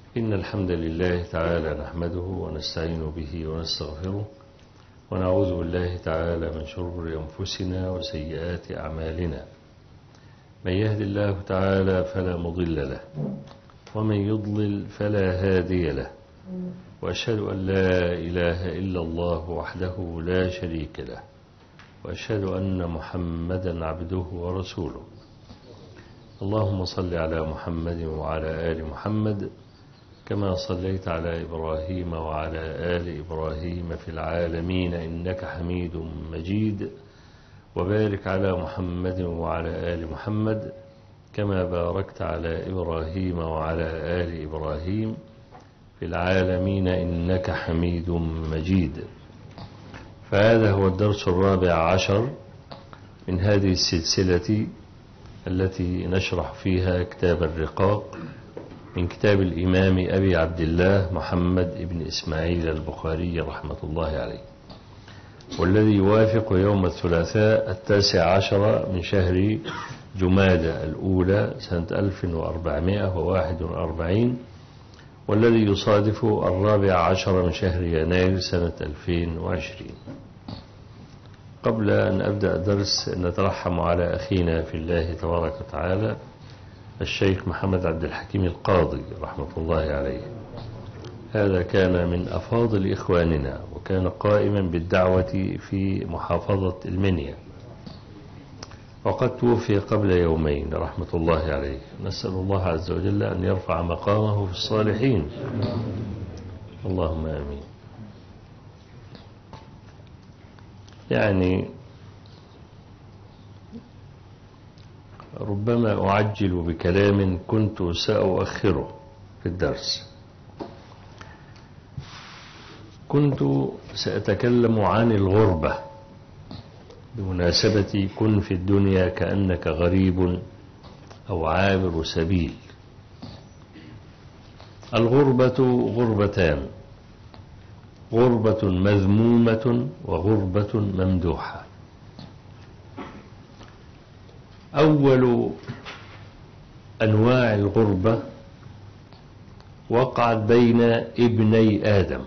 إن الحمد لله تعالى نحمده ونستعين به ونستغفره ونعوذ بالله تعالى من شرور أنفسنا وسيئات أعمالنا من يهد الله تعالى فلا مضل له ومن يضلل فلا هادي له وأشهد أن لا إله إلا الله وحده لا شريك له وأشهد أن محمدا عبده ورسوله اللهم صل على محمد وعلى آل محمد كما صليت على إبراهيم وعلى آل إبراهيم في العالمين إنك حميد مجيد وبارك على محمد وعلى آل محمد كما باركت على إبراهيم وعلى آل إبراهيم في العالمين إنك حميد مجيد فهذا هو الدرس الرابع عشر من هذه السلسلة التي نشرح فيها كتاب الرقاق من كتاب الإمام أبي عبد الله محمد بن إسماعيل البخاري رحمة الله عليه والذي يوافق يوم الثلاثاء التاسع عشر من شهر جمادة الأولى سنة 1441 والذي يصادف الرابع عشر من شهر يناير سنة 2020 قبل أن أبدأ الدرس نترحم على أخينا في الله تبارك وتعالى الشيخ محمد عبد الحكيم القاضي رحمة الله عليه هذا كان من أفاضل إخواننا وكان قائما بالدعوة في محافظة المنيا وقد توفي قبل يومين رحمة الله عليه نسأل الله عز وجل أن يرفع مقامه في الصالحين اللهم آمين يعني ربما أعجل بكلام كنت سأؤخره في الدرس كنت سأتكلم عن الغربة بمناسبة كن في الدنيا كأنك غريب أو عابر سبيل الغربة غربتان غربة مذمومة وغربة ممدوحة أول أنواع الغربة وقعت بين ابني آدم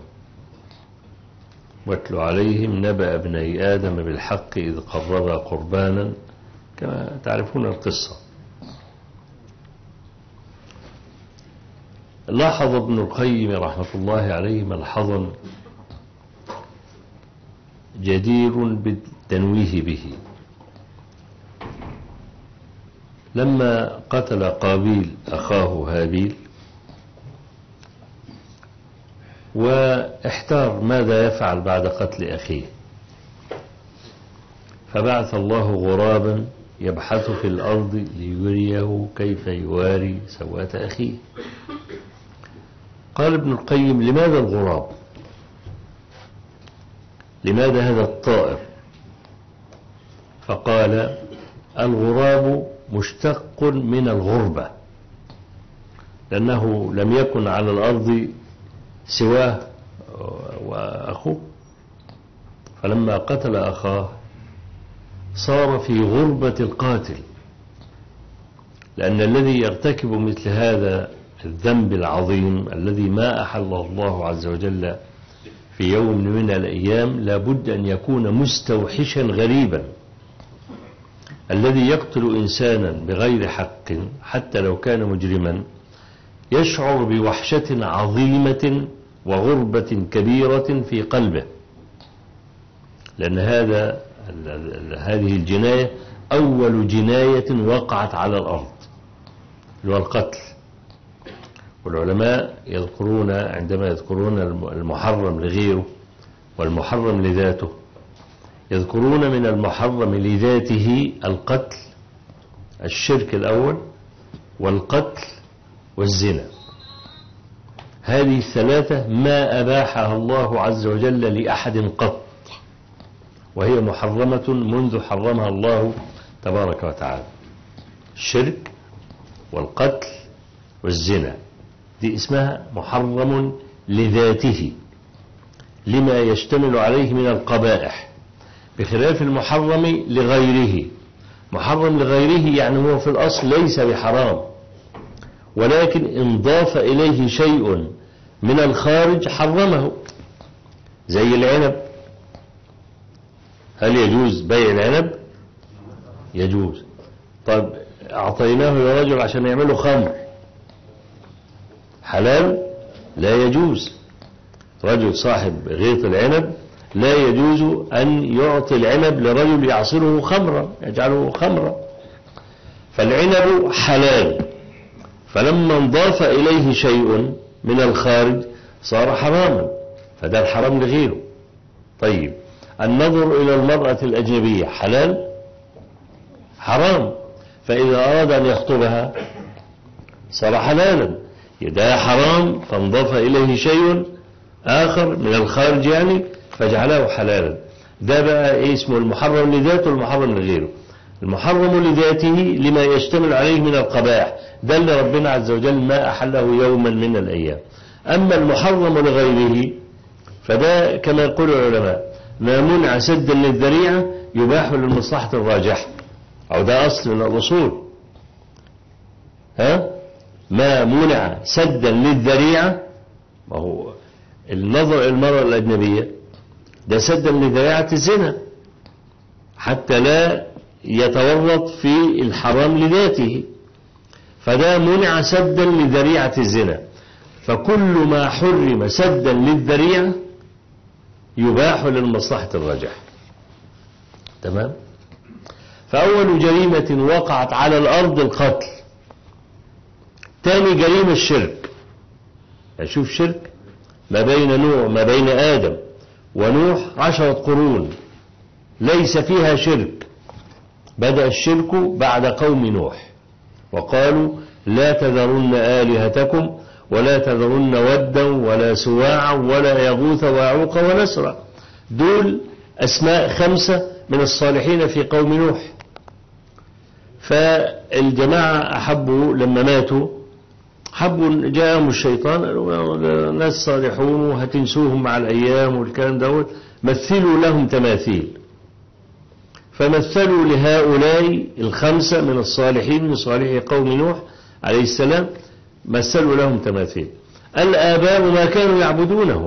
واتل عليهم نبأ ابني آدم بالحق إذ قربا قربانا كما تعرفون القصة لاحظ ابن القيم رحمة الله عليه ملحظا جدير بالتنويه به لما قتل قابيل أخاه هابيل واحتار ماذا يفعل بعد قتل أخيه فبعث الله غرابا يبحث في الأرض ليريه كيف يواري سوءة أخيه قال ابن القيم لماذا الغراب لماذا هذا الطائر فقال الغراب مشتق من الغربة لأنه لم يكن على الأرض سواه وأخوه فلما قتل أخاه صار في غربة القاتل لأن الذي يرتكب مثل هذا الذنب العظيم الذي ما أحل الله عز وجل في يوم من الأيام لابد أن يكون مستوحشا غريبا الذي يقتل إنسانا بغير حق حتى لو كان مجرما يشعر بوحشة عظيمة وغربة كبيرة في قلبه لأن هذا هذه الجناية أول جناية وقعت على الأرض اللي هو القتل والعلماء يذكرون عندما يذكرون المحرم لغيره والمحرم لذاته يذكرون من المحرم لذاته القتل الشرك الأول والقتل والزنا هذه الثلاثة ما أباحها الله عز وجل لأحد قط وهي محرمة منذ حرمها الله تبارك وتعالى الشرك والقتل والزنا دي اسمها محرم لذاته لما يشتمل عليه من القبائح بخلاف المحرم لغيره محرم لغيره يعني هو في الأصل ليس بحرام ولكن إن ضاف إليه شيء من الخارج حرمه زي العنب هل يجوز بيع العنب يجوز طب أعطيناه لرجل عشان يعمله خمر حلال لا يجوز رجل صاحب غيط العنب لا يجوز أن يعطي العنب لرجل يعصره خمرا يجعله خمرا فالعنب حلال فلما انضاف إليه شيء من الخارج صار حراما فده الحرام لغيره طيب النظر إلى المرأة الأجنبية حلال حرام فإذا أراد أن يخطبها صار حلالا ده حرام فانضاف إليه شيء آخر من الخارج يعني فجعله حلالا ده بقى إيه اسمه المحرم لذاته والمحرم لغيره المحرم لذاته لما يشتمل عليه من القبائح ده اللي ربنا عز وجل ما أحله يوما من الأيام أما المحرم لغيره فده كما يقول العلماء ما منع سدا للذريعة يباح للمصلحة الراجحة أو ده أصل من الأصول ها ما منع سدا للذريعة ما هو النظر إلى المرأة الأجنبية ده سدا لذريعة الزنا حتى لا يتورط في الحرام لذاته فده منع سدا لذريعة الزنا فكل ما حرم سدا للذريعة يباح للمصلحة الراجحة تمام فأول جريمة وقعت على الأرض القتل تاني جريمة الشرك أشوف شرك ما بين نوح ما بين آدم ونوح عشرة قرون ليس فيها شرك بدأ الشرك بعد قوم نوح وقالوا لا تذرن آلهتكم ولا تذرن ودا ولا سواعا ولا يغوث ويعوق ونسرا دول أسماء خمسة من الصالحين في قوم نوح فالجماعة أحبوا لما ماتوا حبوا جاءهم الشيطان قالوا ناس صالحون وهتنسوهم مع الأيام والكلام دوت مثلوا لهم تماثيل فمثلوا لهؤلاء الخمسة من الصالحين من صالح قوم نوح عليه السلام مثلوا لهم تماثيل الآباء ما كانوا يعبدونهم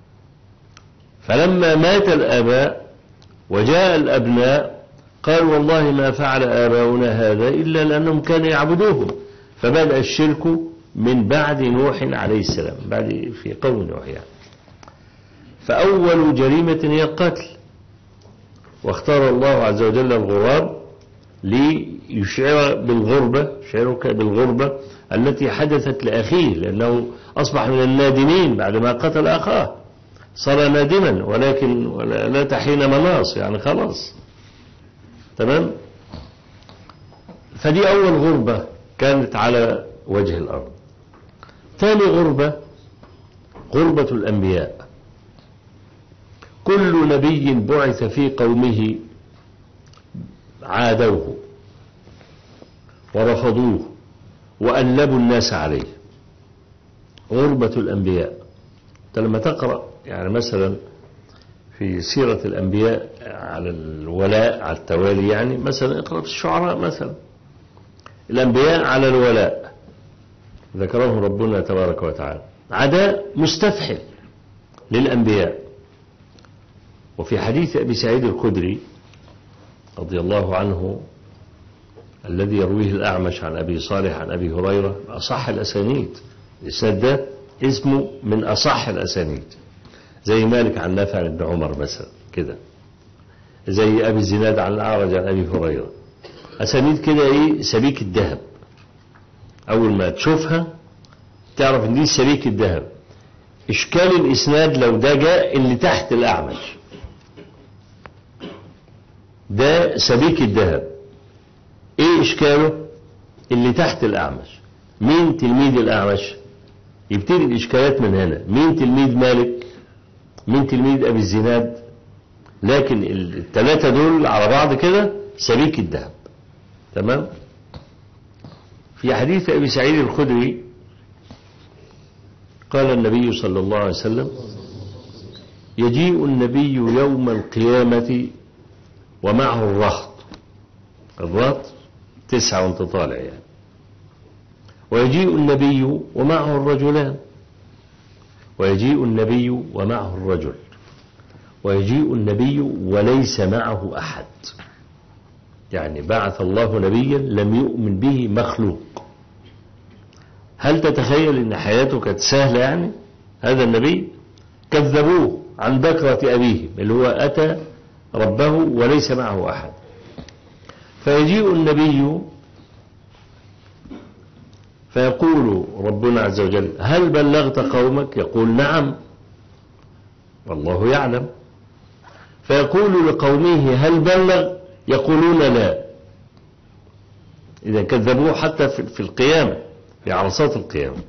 فلما مات الآباء وجاء الأبناء قالوا والله ما فعل آباؤنا هذا إلا لأنهم كانوا يعبدوهم فبدأ الشرك من بعد نوح عليه السلام بعد في قوم نوح يعني فأول جريمة هي القتل واختار الله عز وجل الغراب ليشعر بالغربة يشعرك بالغربة التي حدثت لأخيه لأنه أصبح من النادمين بعدما قتل أخاه صار نادما ولكن لا تحين مناص يعني خلاص تمام فدي أول غربة كانت على وجه الأرض ثاني غربة غربة الأنبياء كل نبي بعث في قومه عادوه ورفضوه وألبوا الناس عليه غربة الأنبياء أنت لما تقرأ يعني مثلا في سيرة الأنبياء على الولاء على التوالي يعني مثلا اقرأ في الشعراء مثلا الأنبياء على الولاء ذكرهم ربنا تبارك وتعالى عداء مستفحل للأنبياء وفي حديث أبي سعيد الخدري رضي الله عنه الذي يرويه الأعمش عن أبي صالح عن أبي هريرة أصح الأسانيد الإسناد ده اسمه من أصح الأسانيد زي مالك عن نافع بن عمر مثلا كده زي أبي الزناد عن الأعرج عن أبي هريرة أسانيد كده إيه سبيك الذهب أول ما تشوفها تعرف إن دي سبيك الذهب إشكال الإسناد لو ده جاء اللي تحت الأعمش ده سبيك الذهب ايه اشكاله اللي تحت الاعمش مين تلميذ الاعمش يبتدي الاشكالات من هنا مين تلميذ مالك مين تلميذ ابي الزناد لكن الثلاثة دول على بعض كده سبيك الذهب تمام في حديث ابي سعيد الخدري قال النبي صلى الله عليه وسلم يجيء النبي يوم القيامة ومعه الرهط الرهط تسعة وانت طالع يعني ويجيء النبي ومعه الرجلان ويجيء النبي ومعه الرجل ويجيء النبي وليس معه أحد يعني بعث الله نبيا لم يؤمن به مخلوق هل تتخيل ان حياته كانت سهلة يعني هذا النبي كذبوه عن بكرة أبيه اللي هو أتى ربه وليس معه أحد فيجيء النبي فيقول ربنا عز وجل هل بلغت قومك يقول نعم والله يعلم فيقول لقومه هل بلغ يقولون لا إذا كذبوه حتى في القيامة في عرصات القيامة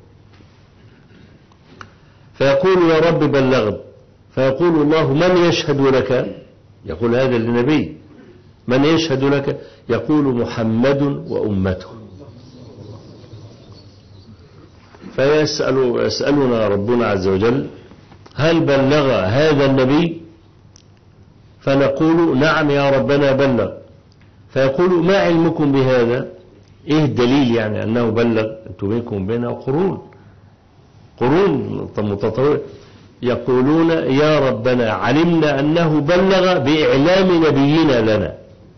فيقول يا رب بلغت فيقول الله من يشهد لك يقول هذا للنبي من يشهد لك يقول محمد وأمته فيسأل يسألنا ربنا عز وجل هل بلغ هذا النبي فنقول نعم يا ربنا بلغ فيقول ما علمكم بهذا ايه الدليل يعني انه بلغ انتم بينكم بينه قرون قرون متطورة يقولون يا ربنا علمنا انه بلغ باعلام نبينا لنا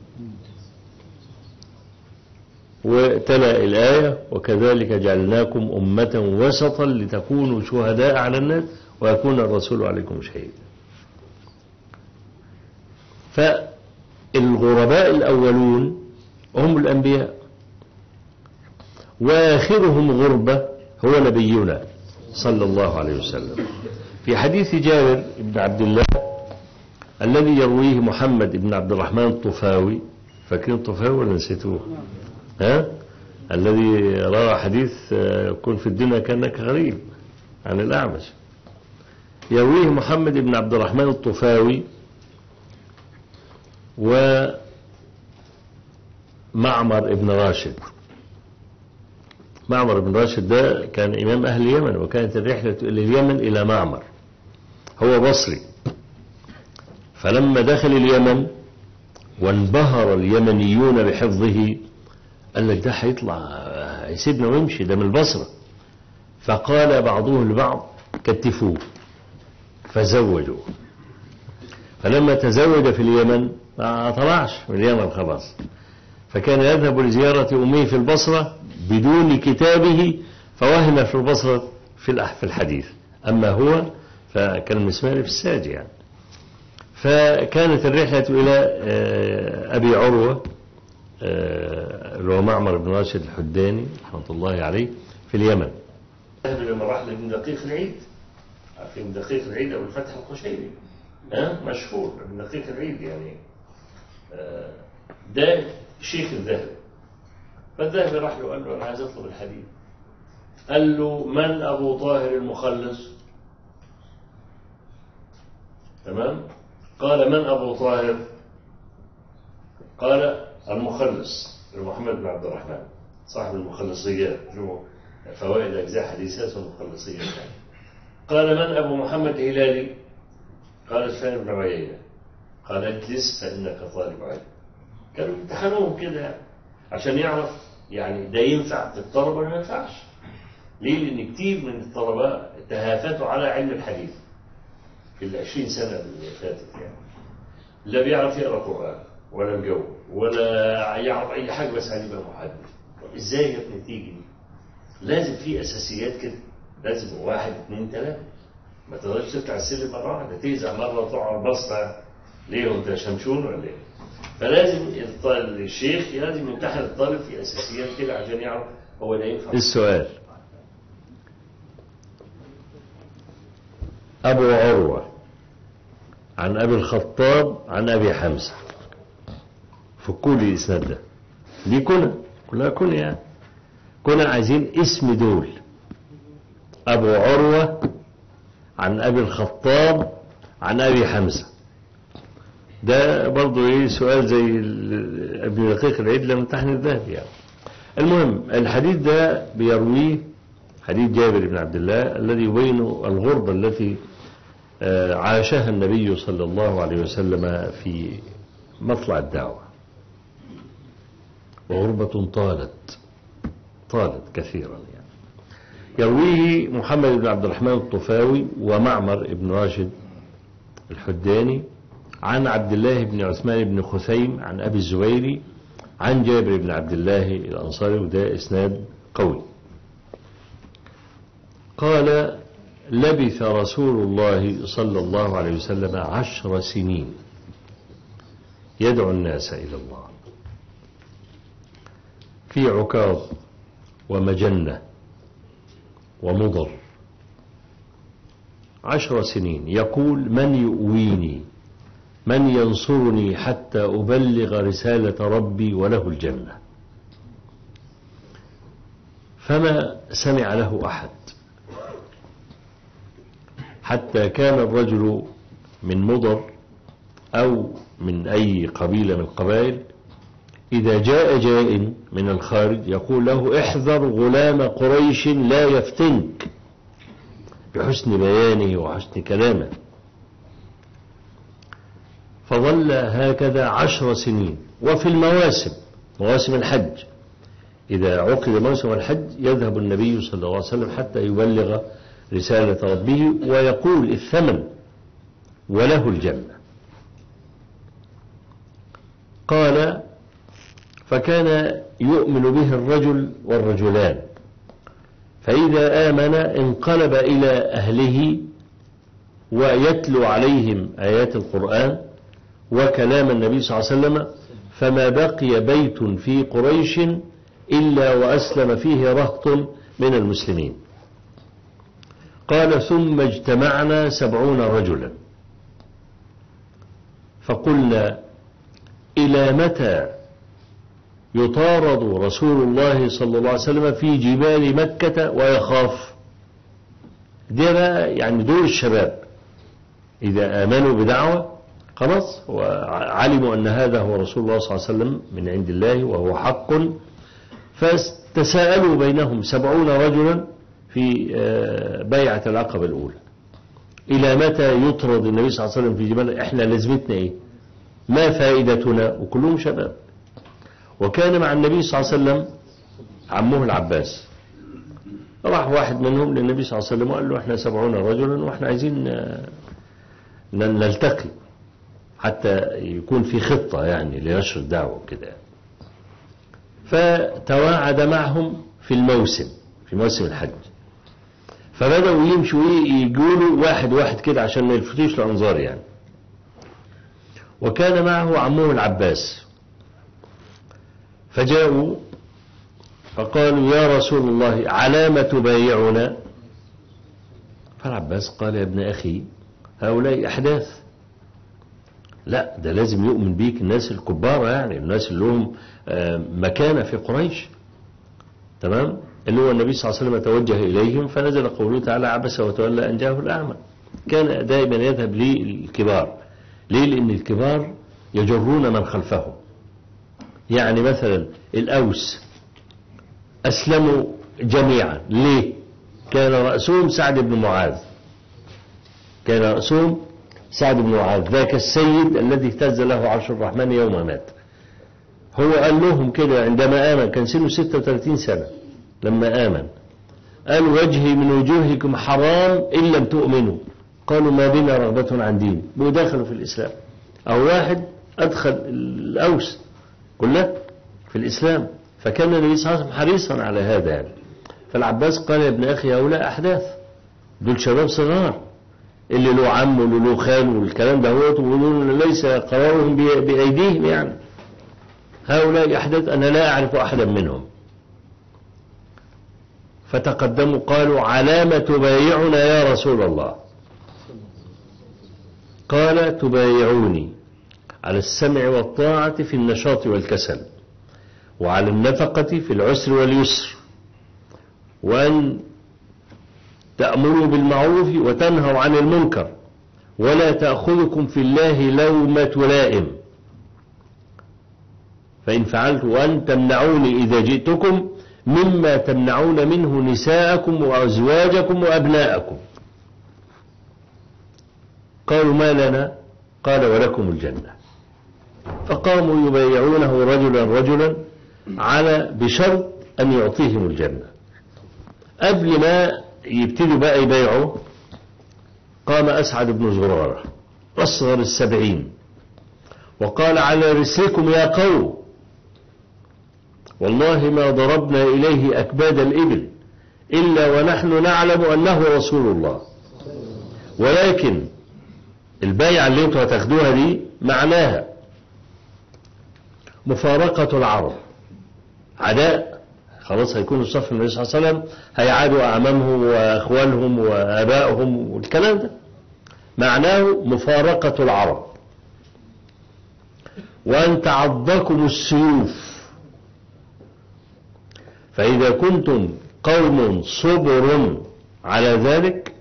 وتلا الآية وكذلك جعلناكم أمة وسطا لتكونوا شهداء على الناس ويكون الرسول عليكم شهيدا فالغرباء الأولون هم الأنبياء وآخرهم غربة هو نبينا صلى الله عليه وسلم في حديث جابر بن عبد الله الذي يرويه محمد بن عبد الرحمن الطفاوي فاكرين الطفاوي ولا نسيتوه ها الذي روى حديث كن في الدنيا كأنك غريب عن الأعمش يرويه محمد بن عبد الرحمن الطفاوي ومعمر بن راشد معمر بن راشد ده كان إمام أهل اليمن وكانت الرحلة إلى اليمن إلى معمر هو بصري فلما دخل اليمن وانبهر اليمنيون بحفظه قال لك ده هيطلع هيسيبنا ويمشي ده من البصرة فقال بعضهم لبعض كتفوه فزوجوه فلما تزوج في اليمن ما طلعش من اليمن خلاص فكان يذهب لزيارة أمه في البصرة بدون كتابه فوهم في البصرة في في الحديث أما هو فكان المسماري في الساجي يعني فكانت الرحلة إلى أبي عروة اللي هو معمر بن راشد الحداني رحمة الله عليه في اليمن ذهب لما راح لابن دقيق العيد عارفين دقيق العيد أو الفتح القشيري ها مشهور ابن دقيق العيد يعني ده شيخ الذهبي فالذهبي راح له قال له أنا عايز أطلب الحديث قال له من أبو طاهر المخلص تمام قال من أبو طاهر قال المخلص محمد بن عبد الرحمن صاحب المخلصيات فوائد أجزاء حديثات والمخلصيات قال من أبو محمد هلالي قال سفيان بن عيينة قال اجلس فإنك طالب علم كانوا امتحنوهم كده عشان يعرف يعني ده ينفع في الطلبة ولا ما ينفعش ليه لأن كتير من الطلبة تهافتوا على علم الحديث في العشرين سنة اللي فاتت يعني لا بيعرف يقرأ قرآن ولا مجاوب ولا يعرف أي حاجة بس عايز يبقى محدث إزاي يا ابني تيجي لازم في أساسيات كده لازم واحد اثنين ثلاثة ما تقدرش تطلع السلم مرة واحدة تيزع مرة وتقع بسطة ليه وانت شمشون ولا ايه؟ فلازم الشيخ لازم يمتحن الطالب في أساسيات كده عشان يعرف هو ده ينفع السؤال أبو عروة عن أبي الخطاب عن أبي حمزة فكوا لي الإسناد ده دي كنا كلها كنا يعني كنا عايزين اسم دول أبو عروة عن أبي الخطاب عن أبي حمزة ده برضه ايه سؤال زي ابن دقيق العيد لما امتحن الذهب يعني المهم الحديث ده بيرويه حديث جابر بن عبد الله الذي يبين الغربة التي عاشها النبي صلى الله عليه وسلم في مطلع الدعوة وغربة طالت طالت كثيرا يعني يرويه محمد بن عبد الرحمن الطفاوي ومعمر بن راشد الحداني عن عبد الله بن عثمان بن خثيم عن أبي الزبير عن جابر بن عبد الله الأنصاري وده إسناد قوي قال لبث رسول الله صلى الله عليه وسلم عشر سنين يدعو الناس إلى الله في عكاظ ومجنة ومضر عشر سنين يقول من يؤويني من ينصرني حتى أبلغ رسالة ربي وله الجنة فما سمع له أحد حتى كان الرجل من مضر أو من أي قبيلة من القبائل إذا جاء جاء من الخارج يقول له احذر غلام قريش لا يفتنك بحسن بيانه وحسن كلامه فظل هكذا عشر سنين وفي المواسم مواسم الحج إذا عقد موسم الحج يذهب النبي صلى الله عليه وسلم حتى يبلغ رسالة ربه ويقول الثمن وله الجنة قال فكان يؤمن به الرجل والرجلان فإذا آمن انقلب إلى أهله ويتلو عليهم آيات القرآن وكلام النبي صلى الله عليه وسلم فما بقي بيت في قريش إلا وأسلم فيه رهط من المسلمين قال ثم اجتمعنا سبعون رجلا فقلنا إلى متى يطارد رسول الله صلى الله عليه وسلم في جبال مكة ويخاف ده بقى يعني دور الشباب إذا آمنوا بدعوة خلاص وعلموا أن هذا هو رسول الله صلى الله عليه وسلم من عند الله وهو حق فتساءلوا بينهم سبعون رجلا في بيعة العقبة الأولى إلى متى يطرد النبي صلى الله عليه وسلم في جبال إحنا لازمتنا إيه ما فائدتنا وكلهم شباب وكان مع النبي صلى الله عليه وسلم عمه العباس راح واحد منهم للنبي صلى الله عليه وسلم وقال له احنا سبعون رجلا واحنا عايزين نلتقي حتى يكون في خطة يعني لنشر الدعوة كده فتواعد معهم في الموسم في موسم الحج فبدأوا يمشوا يقولوا واحد واحد كده عشان ما يلفتوش الأنظار يعني وكان معه عمه العباس فجاءوا فقالوا يا رسول الله على ما تبايعنا فالعباس قال يا ابن أخي هؤلاء أحداث لا ده لازم يؤمن بيك الناس الكبار يعني الناس اللي لهم مكانة في قريش تمام اللي هو النبي صلى الله عليه وسلم توجه إليهم فنزل قوله تعالى عبس وتولى أن جاءه الأعمى كان دائما يذهب للكبار ليه لأن الكبار يجرون من خلفهم يعني مثلا الأوس أسلموا جميعا ليه كان رأسهم سعد بن معاذ كان رأسهم سعد بن معاذ ذاك السيد الذي اهتز له عرش الرحمن يوم مات هو قال لهم كده عندما آمن كان سنه 36 سنة لما آمن قال وجهي من وجوهكم حرام إن لم تؤمنوا قالوا ما بنا رغبة عن دين ودخلوا في الإسلام أو واحد أدخل الأوس كلها في الإسلام فكان النبي صلى الله عليه وسلم حريصا على هذا يعني فالعباس قال يا ابن أخي هؤلاء أحداث دول شباب صغار اللي له عم واللي له خال والكلام ده هو ودول ليس قرارهم بأيديهم يعني هؤلاء أحداث أنا لا أعرف أحدا منهم فتقدموا قالوا علام تبايعنا يا رسول الله قال تبايعوني على السمع والطاعة في النشاط والكسل وعلى النفقة في العسر واليسر وأن تأمروا بالمعروف وتنهوا عن المنكر ولا تأخذكم في الله لومة لائم فإن فعلت وأن تمنعوني إذا جئتكم مما تمنعون منه نساءكم وأزواجكم وأبناءكم قالوا ما لنا قال ولكم الجنة فقاموا يبايعونه رجلا رجلا على بشرط أن يعطيهم الجنة قبل ما يبتدوا بقى يبيعوا قام أسعد بن زرارة أصغر السبعين وقال على رسلكم يا قوم والله ما ضربنا إليه أكباد الإبل إلا ونحن نعلم أنه رسول الله ولكن البيعة اللي انتوا هتاخدوها دي معناها مفارقة العرب عداء خلاص هيكونوا في صف النبي صلى الله عليه وسلم هيعادوا أعمامهم وأخوالهم وآبائهم والكلام ده معناه مفارقة العرب وأن تعضكم السيوف فإذا كنتم قوم صبر على ذلك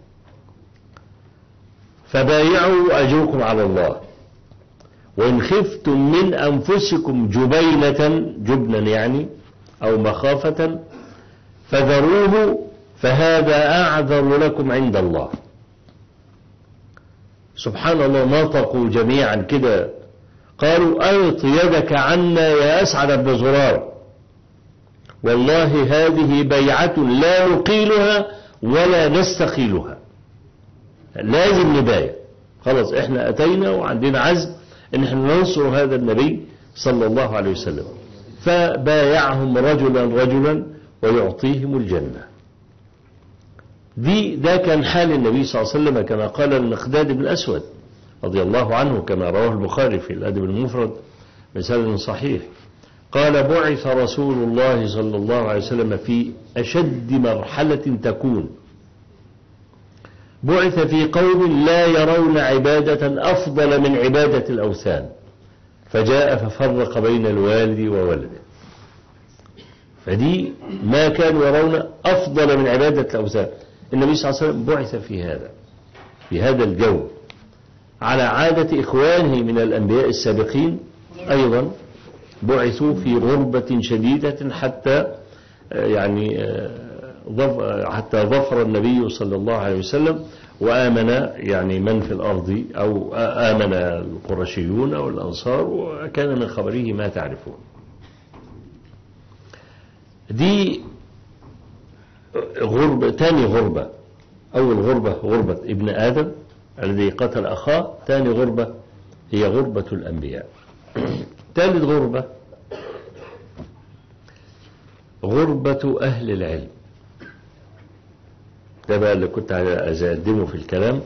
فبايعوا أجركم على الله وإن خفتم من أنفسكم جبينة جبنا يعني أو مخافة فذروه فهذا أعذر لكم عند الله سبحان الله نطقوا جميعا كده قالوا ألط يدك عنا يا أسعد بن زرار والله هذه بيعة لا نقيلها ولا نستقيلها لازم نبايع خلاص احنا أتينا وعندنا عزم ان احنا ننصر هذا النبي صلى الله عليه وسلم فبايعهم رجلا رجلا ويعطيهم الجنة دي ده كان حال النبي صلى الله عليه وسلم كما قال المقداد بن الأسود رضي الله عنه كما رواه البخاري في الأدب المفرد بسند صحيح قال بعث رسول الله صلى الله عليه وسلم في أشد مرحلة تكون بعث في قوم لا يرون عبادة أفضل من عبادة الأوثان فجاء ففرق بين الوالد وولده فدي ما كانوا يرون أفضل من عبادة الأوثان النبي صلى الله عليه وسلم بعث في هذا في هذا الجو على عادة إخوانه من الأنبياء السابقين أيضا بعثوا في غربة شديدة حتى يعني حتى ظفر النبي صلى الله عليه وسلم وآمن يعني من في الأرض أو آمن القرشيون أو الأنصار وكان من خبره ما تعرفون دي غربة تاني غربة أول غربة غربة ابن آدم الذي قتل أخاه ثاني غربة هي غربة الأنبياء ثالث غربة غربة أهل العلم ده بقى اللي كنت أقدمه في الكلام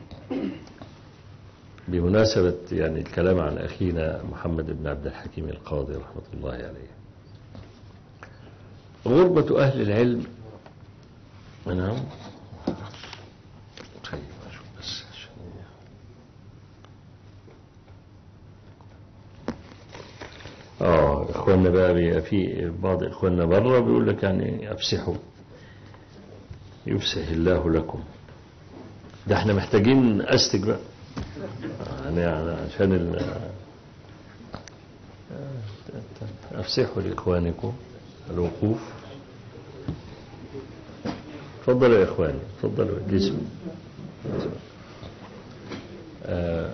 بمناسبة يعني الكلام عن أخينا محمد بن عبد الحكيم القاضي رحمة الله عليه غربة أهل العلم نعم اه اخواننا بقى بي في بعض اخواننا بره بيقول لك يعني افسحوا يفسح الله لكم ده احنا محتاجين استك بقى يعني عشان ال افسحوا لاخوانكم الوقوف تفضلوا يا اخواني تفضلوا اجلسوا آه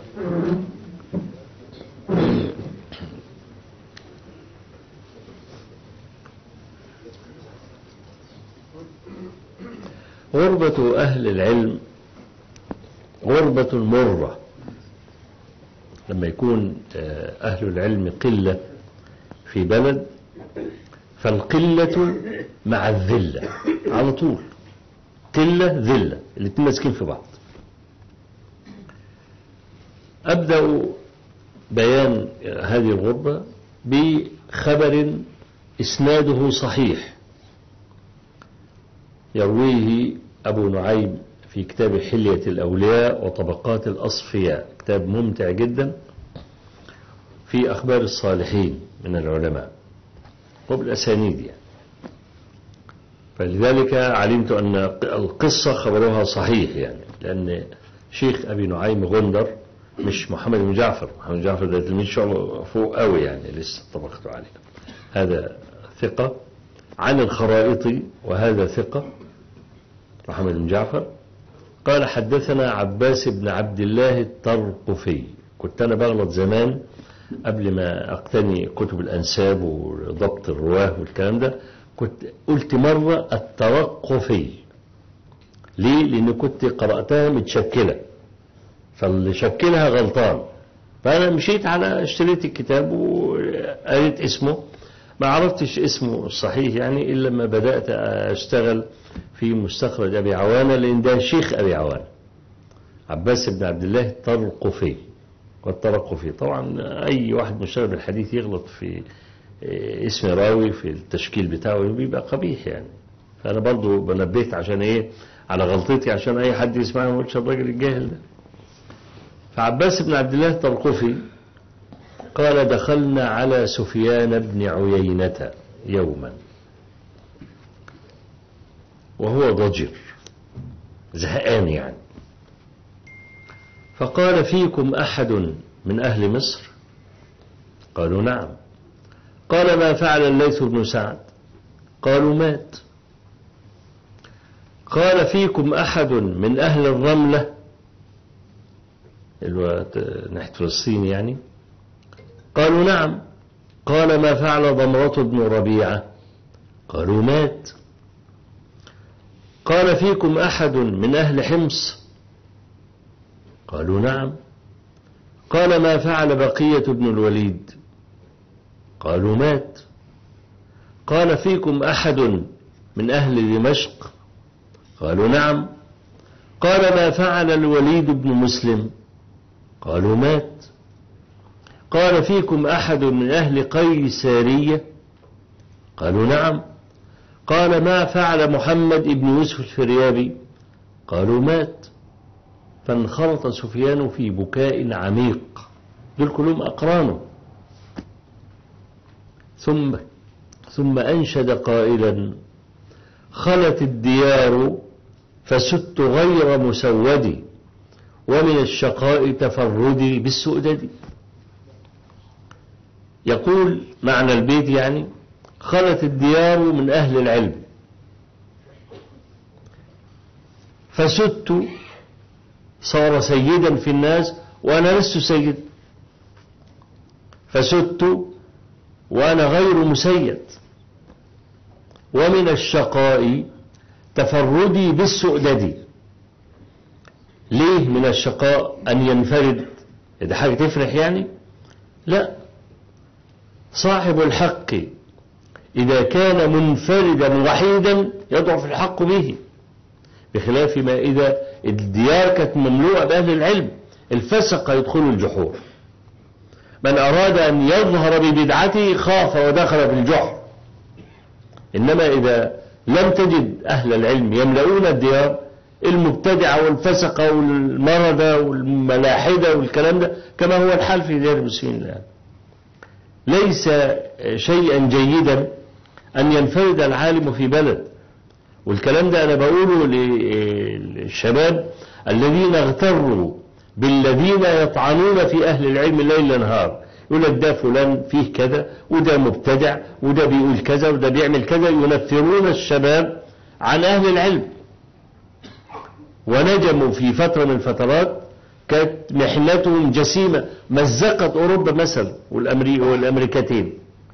غربة أهل العلم غربة مرة لما يكون أهل العلم قلة في بلد فالقلة مع الذلة على طول قلة ذلة الاثنين ماسكين في بعض أبدأ بيان هذه الغربة بخبر إسناده صحيح يرويه أبو نعيم في كتاب حلية الأولياء وطبقات الأصفياء كتاب ممتع جدا في أخبار الصالحين من العلماء وبالأسانيد يعني فلذلك علمت أن القصة خبرها صحيح يعني لأن شيخ أبي نعيم غندر مش محمد بن جعفر محمد بن جعفر ده تلميذ شعبه فوق قوي يعني لسه طبقته عليه هذا ثقة عن الخرائطي وهذا ثقة محمد بن جعفر قال حدثنا عباس بن عبد الله الطرقفي كنت أنا بغلط زمان قبل ما أقتني كتب الأنساب وضبط الرواه والكلام ده كنت قلت مرة التوقفي ليه لان كنت قرأتها متشكلة فاللي شكلها غلطان فانا مشيت على اشتريت الكتاب وقريت اسمه ما عرفتش اسمه الصحيح يعني الا لما بدأت اشتغل في مستخرج ابي عوانة لان ده شيخ ابي عوانة عباس بن عبد الله الطرقفي والطرقفي طبعا اي واحد مشتغل بالحديث يغلط في اسم راوي في التشكيل بتاعه بيبقى قبيح يعني فانا برضو بنبهت عشان ايه على غلطتي عشان اي حد يسمعني ما يقولش الراجل الجاهل ده فعباس بن عبد الله الطرقفي قال دخلنا على سفيان بن عيينة يوما وهو ضجر زهقان يعني فقال فيكم أحد من أهل مصر قالوا نعم قال ما فعل الليث بن سعد قالوا مات قال فيكم أحد من أهل الرملة ناحية فلسطين يعني قالوا نعم قال ما فعل ضمرة بن ربيعة قالوا مات قال فيكم أحد من أهل حمص قالوا نعم قال ما فعل بقية بن الوليد قالوا مات قال فيكم أحد من أهل دمشق قالوا نعم قال ما فعل الوليد بن مسلم قالوا مات قال فيكم أحد من أهل قيسارية قالوا نعم قال ما فعل محمد بن يوسف الفريابي قالوا مات فانخرط سفيان في بكاء عميق دول كلهم أقرانه ثم ثم أنشد قائلا خلت الديار فست غير مسودي ومن الشقاء تفردي بالسؤدد يقول معنى البيت يعني خلت الديار من أهل العلم فست صار سيدا في الناس وأنا لست سيد فست وأنا غير مسيد ومن الشقاء تفردي بالسؤدد ليه من الشقاء أن ينفرد ده حاجة تفرح يعني لا صاحب الحق إذا كان منفردا وحيدا يضعف الحق به بخلاف ما إذا الديار كانت مملوءة بأهل العلم الفسق يدخل الجحور من أراد أن يظهر ببدعته خاف ودخل في الجحر إنما إذا لم تجد أهل العلم يملؤون الديار المبتدعة والفسقة والمردة والملاحدة والكلام ده كما هو الحال في ديار المسلمين الآن ليس شيئا جيدا أن ينفرد العالم في بلد والكلام ده أنا بقوله للشباب الذين اغتروا بالذين يطعنون في أهل العلم ليل نهار يقول لك ده فلان فيه كذا وده مبتدع وده بيقول كذا وده بيعمل كذا ينفرون الشباب عن أهل العلم ونجموا في فترة من الفترات كانت محنتهم جسيمة مزقت أوروبا مثلا والأمريكتين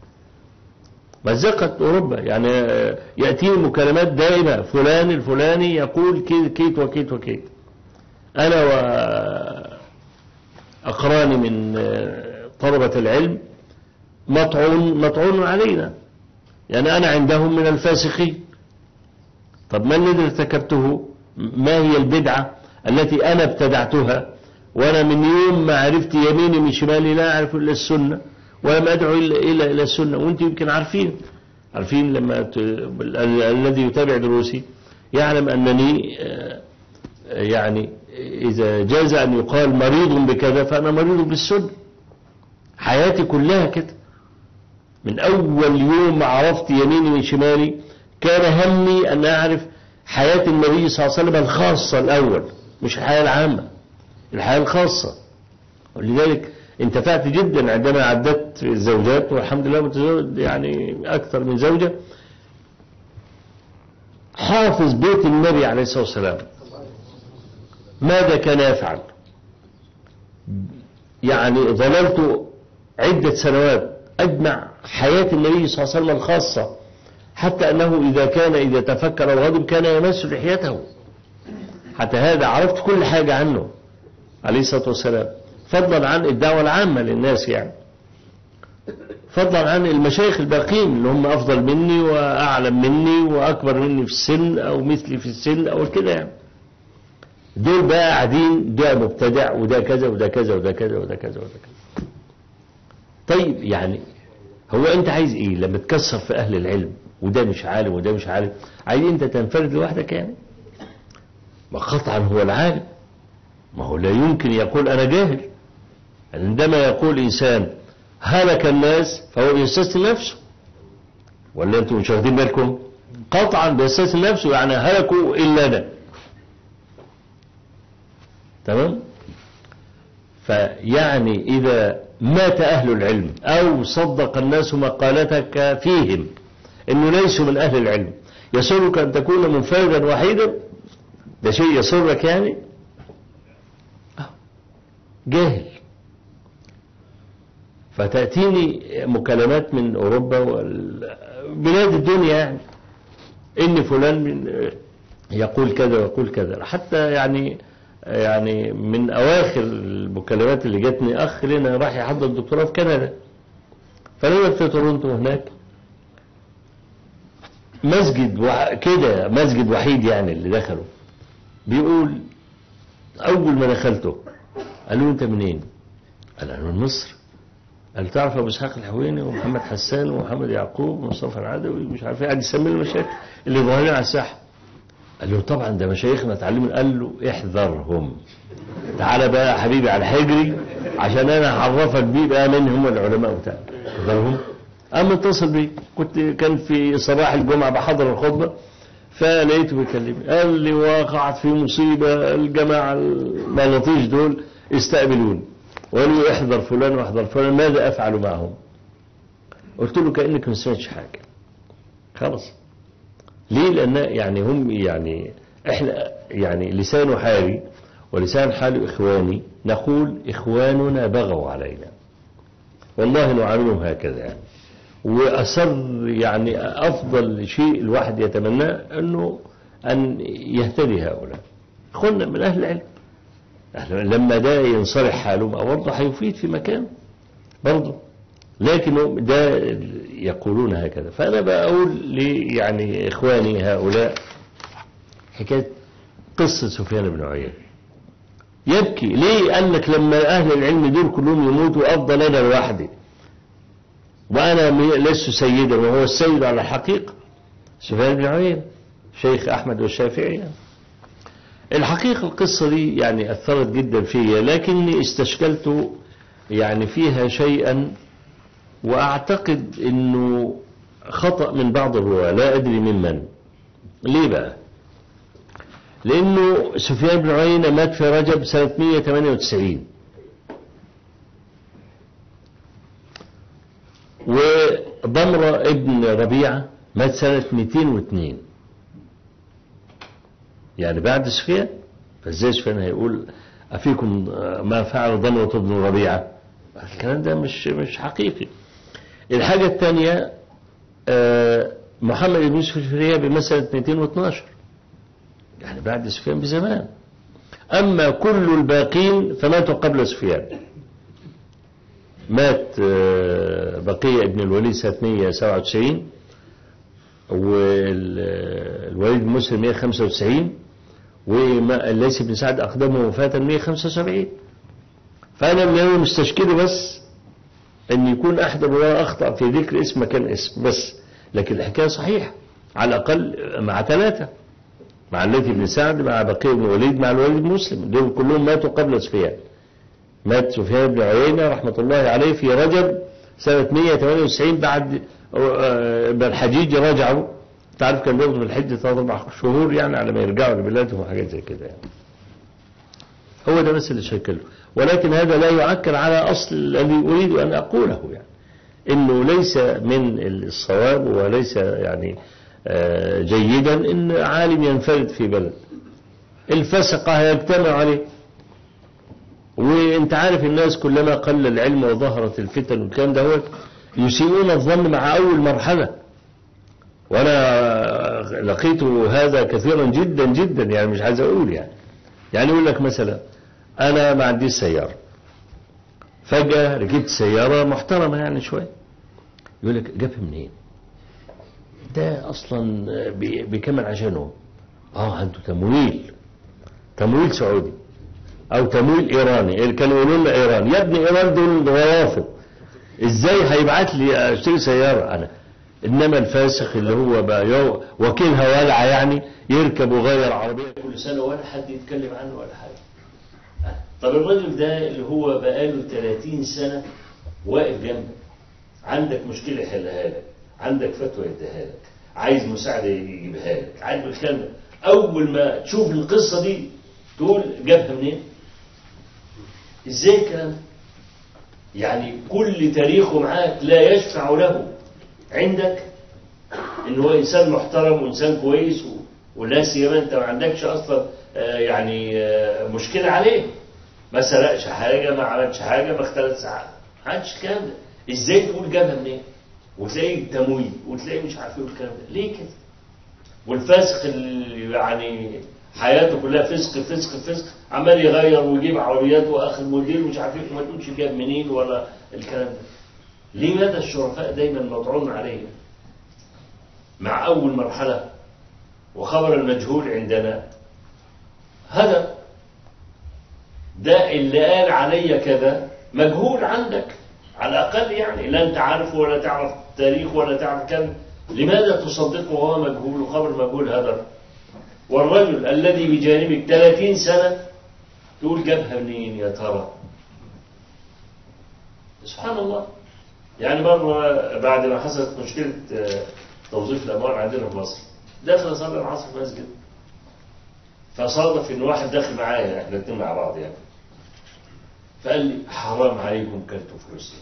مزقت أوروبا يعني يأتيهم مكالمات دائمة فلان الفلاني يقول كيت وكيت وكيت أنا وأقراني من طلبة العلم مطعون مطعون علينا يعني أنا عندهم من الفاسقين طب ما الذي ارتكبته ما هي البدعة التي أنا ابتدعتها وأنا من يوم ما عرفت يميني من شمالي لا أعرف إلا السنة ولم أدعو إلا إلى إلى السنة وأنت يمكن عارفين عارفين لما ت... الذي يتابع دروسي يعلم أنني يعني إذا جاز أن يقال مريض بكذا فأنا مريض بالسنة حياتي كلها كده من أول يوم ما عرفت يميني من شمالي كان همي أن أعرف حياة النبي صلى الله عليه وسلم الخاصة الأول مش الحياة العامة الحياة الخاصة ولذلك انتفعت جدا عندما عدت الزوجات والحمد لله متزوج يعني أكثر من زوجة حافظ بيت النبي عليه الصلاة والسلام ماذا كان يفعل يعني ظللت عدة سنوات أجمع حياة النبي صلى الله عليه وسلم الخاصة حتى أنه إذا كان إذا تفكر أو غضب كان يمس لحيته حتى هذا عرفت كل حاجة عنه عليه الصلاة والسلام فضلا عن الدعوة العامة للناس يعني فضلا عن المشايخ الباقين اللي هم أفضل مني وأعلم مني وأكبر مني في السن أو مثلي في السن أو كده يعني دول بقى قاعدين ده مبتدع وده كذا وده كذا وده كذا وده كذا وده كذا طيب يعني هو أنت عايز إيه لما تكسر في أهل العلم وده مش عالم وده مش عالم عايز أنت تنفرد لوحدك يعني ما قطعا هو العالم ما هو لا يمكن يقول أنا جاهل عندما يقول إنسان هلك الناس فهو بيستسلم نفسه ولا أنتم مش واخدين بالكم قطعا بيستسلم نفسه يعني هلكوا إلا أنا تمام فيعني إذا مات أهل العلم أو صدق الناس مقالتك فيهم إنه ليسوا من أهل العلم يسرك أن تكون منفردا وحيدا ده شيء يسرك يعني جاهل فتأتيني مكالمات من أوروبا وبلاد الدنيا يعني إن فلان من يقول كذا ويقول كذا حتى يعني يعني من أواخر المكالمات اللي جاتني أخ لنا راح يحضر الدكتوراه في كندا فنزل في تورونتو هناك مسجد وح... كده مسجد وحيد يعني اللي دخله بيقول أول ما دخلته قال له أنت منين؟ قال أنا من مصر قال تعرف أبو إسحاق الحويني ومحمد حسان ومحمد يعقوب ومصطفى العدوي مش عارف إيه قاعد يسمي المشايخ اللي ظاهرين على الساحة قال له طبعا ده مشايخنا اتعلموا قال له احذرهم تعالى بقى يا حبيبي على حجري عشان انا هعرفك بيه بقى من هم العلماء بتاعك احذرهم اما اتصل بي كنت كان في صباح الجمعه بحضر الخطبه فلقيته بيكلمني قال لي وقعت في مصيبه الجماعه المغناطيس دول استقبلوني وقالوا لي احذر فلان واحذر فلان ماذا افعل معهم؟ قلت له كانك ما سمعتش حاجه خلاص ليه لأن يعني هم يعني احنا يعني لسان حالي ولسان حال إخواني نقول إخواننا بغوا علينا والله نعاملهم هكذا يعني وأسر يعني أفضل شيء الواحد يتمناه أنه أن يهتدي هؤلاء إخواننا من أهل العلم لما ده ينصلح حالهم برضه هيفيد في مكان برضه لكن ده يقولون هكذا فأنا بقول لي يعني إخواني هؤلاء حكاية قصة سفيان بن عيينة يبكي ليه قال لك لما أهل العلم دول كلهم يموتوا أفضل أنا لوحدي وأنا لست سيدا وهو السيد على الحقيقة سفيان بن عيينة شيخ أحمد والشافعي يعني. الحقيقة القصة دي يعني أثرت جدا فيا لكني استشكلت يعني فيها شيئا وأعتقد أنه خطأ من بعض الرواة لا أدري ممن ليه بقى لأنه سفيان بن عيينة مات في رجب سنة 198 وضمرة ابن ربيعة مات سنة 202 يعني بعد سفيان فازاي سفيان هيقول أفيكم ما فعل ضمرة ابن ربيعة الكلام ده مش مش حقيقي الحاجة الثانية محمد بن يوسف الفريابي مسألة 212 يعني بعد سفيان بزمان أما كل الباقين فماتوا قبل سفيان مات بقية ابن الوليد سنة 197 والوليد بن مسلم 195 والليث بن سعد أقدمه وفاة 175 فأنا اللي أنا مستشكله بس أن يكون أحد الرواة أخطأ في ذكر اسم مكان اسم بس لكن الحكاية صحيحة على الأقل مع ثلاثة مع الليث بن سعد مع بقية بن وليد مع الوليد بن مسلم دول كلهم ماتوا قبل سفيان مات سفيان بن عيينة رحمة الله عليه في رجب سنة 198 بعد الحجيج رجعوا تعرف كان بياخدوا بالحج ثلاث أربع شهور يعني على ما يرجعوا لبلادهم وحاجات زي كده يعني. هو ده بس اللي شكله ولكن هذا لا يعكر على أصل الذي أريد أن أقوله يعني إنه ليس من الصواب وليس يعني جيدا إن عالم ينفرد في بلد الفسقة هيجتمع عليه وانت عارف الناس كلما قل العلم وظهرت الفتن والكلام ده يسيئون الظن مع أول مرحلة وأنا لقيت هذا كثيرا جدا جدا يعني مش عايز أقول يعني يعني يقول لك مثلا أنا ما عنديش سيارة فجأة ركبت سيارة محترمة يعني شوية يقول لك جابها منين ده أصلا بي- بيكمل عشانه اه عنده تمويل تمويل سعودي او تمويل ايراني اللي كانوا يقولوا لنا ايران يا ابني ايران دول روافض ازاي هيبعت لي اشتري سياره انا انما الفاسخ اللي هو بقى يو وكيل هوالعه يعني يركب ويغير عربيه كل سنه ولا حد يتكلم عنه ولا حاجه طب الراجل ده اللي هو بقاله 30 سنه واقف جنبك عندك مشكله يحلها لك عندك فتوى يديها لك عايز مساعده يجيبها لك عايز الكلام ده اول ما تشوف القصه دي تقول جابها منين ازاي الكلام ده يعني كل تاريخه معاك لا يشفع له عندك ان هو انسان محترم وانسان كويس و... ولا سيما انت ما عندكش اصلا آه، يعني آه، مشكله عليه ما سرقش حاجه ما عملش حاجه ما اختلس ما عادش الكلام ده ازاي تقول جابها منين وتلاقي تمويل وتلاقي مش عارف ايه والكلام ده ليه كده والفاسق اللي يعني حياته كلها فسق فسق فسق عمال يغير ويجيب عربيات واخر موديل مش عارف ايه ما تقولش جاب منين ولا الكلام ده لماذا الشرفاء دايما مطعون عليه مع اول مرحله وخبر المجهول عندنا هذا ده اللي قال علي كذا مجهول عندك على الأقل يعني لا أنت عارفه ولا تعرف تاريخ ولا تعرف كم لماذا تصدقه وهو مجهول وخبر مجهول هذا والرجل الذي بجانبك 30 سنة تقول جابها منين يا ترى سبحان الله يعني مرة بعد ما حصلت مشكلة آه، توظيف الأموال عندنا في مصر دخل صلى العصر في مسجد فصادف إن واحد داخل معايا احنا الاتنين مع بعض يعني فقال لي حرام عليكم كلتوا فلوسي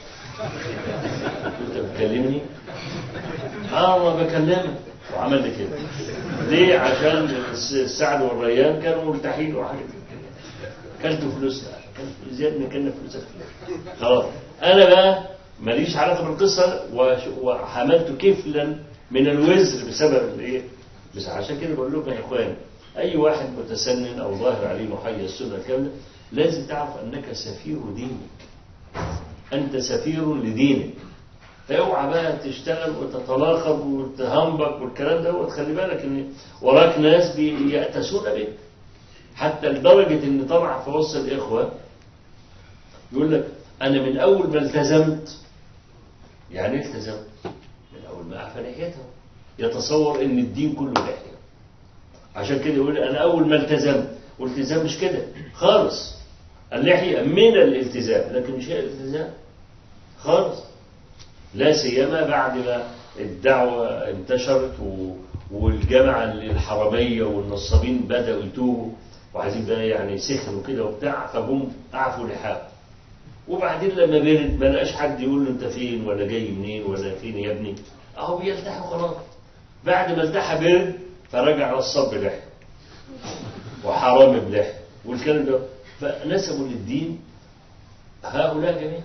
قلت بتكلمني اه ما بكلمك وعمل لي كده ليه عشان الس- السعد والريان كانوا مرتاحين وحاجه كلتوا فلوسنا كلت زياده من كلنا فلوسك خلاص انا بقى ماليش علاقه بالقصه وش- وحملت كفلا من الوزر بسبب الايه بس عشان كده بقول لكم يا اخوان اي واحد متسنن او ظاهر عليه محيي السنه الكامله لازم تعرف انك سفير دينك انت سفير لدينك فاوعى بقى تشتغل وتتلاقب وتهنبك والكلام ده وتخلي بالك ان وراك ناس بيأتسون بك حتى لدرجة ان طلع في وسط الاخوة يقول لك انا من اول ما التزمت يعني إيه التزمت من اول ما اعفى لحيته يتصور ان الدين كله لحية عشان كده يقول انا اول ما التزمت والالتزام مش كده خالص اللحية من الالتزام لكن مش هي الالتزام خالص لا سيما بعد ما الدعوة انتشرت و... والجامعة الحرامية والنصابين بدأوا يتوبوا وعايزين بقى يعني سخنوا كده وبتاع فجم أعفوا لحاهم وبعدين لما برد ما لقاش حد يقول له انت فين ولا جاي منين ولا فين يا ابني اهو بيلتحي خلاص بعد ما التحى برد فرجع نصاب بلحية وحرام بلحية والكلام ده فنسبوا للدين هؤلاء جميعا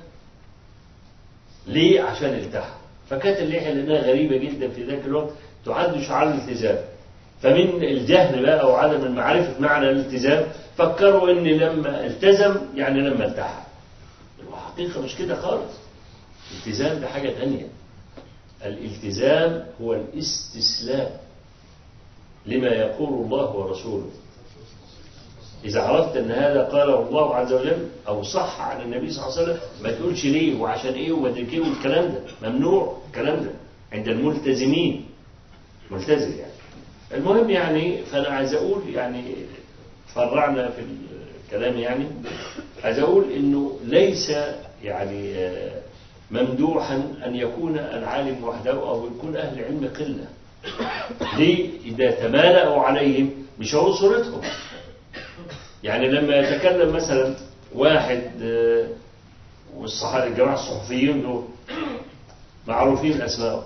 ليه؟ عشان التحى فكانت اللحية لأنها غريبة جدا في ذاك الوقت تعد شعار الالتزام فمن الجهل بقى أو عدم معرفة معنى الالتزام فكروا إن لما التزم يعني لما التحى الحقيقة مش كده خالص الالتزام ده حاجة تانية الالتزام هو الاستسلام لما يقول الله ورسوله إذا عرفت أن هذا قاله الله عز وجل أو صح عن النبي صلى الله عليه وسلم ما تقولش ليه وعشان إيه ومدرك إيه والكلام ده ممنوع الكلام ده عند الملتزمين ملتزم يعني المهم يعني فأنا عايز أقول يعني فرعنا في الكلام يعني عايز أقول إنه ليس يعني آه، ممدوحا أن يكون العالم وحده أو يكون أهل العلم قلة ليه إذا تمالأوا عليهم بشعور صورتهم يعني لما يتكلم مثلا واحد آه، والصحابة الجماعة الصحفيين دول معروفين أسمائهم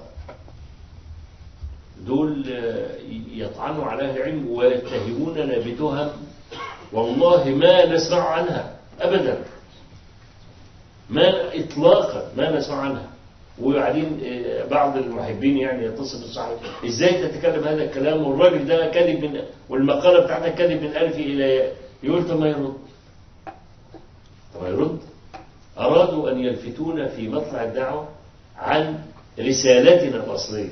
دول آه، يطعنوا على أهل العلم ويتهموننا بتهم والله ما نسمع عنها أبدا ما إطلاقا ما نسمع عنها وبعدين آه، بعض المحبين يعني يتصل بالصحابي ازاي تتكلم هذا الكلام والراجل ده كذب من والمقاله بتاعتك كذب من الف الى ياء يقول طب ما يرد طب ما يرد ارادوا ان يلفتونا في مطلع الدعوه عن رسالتنا الاصليه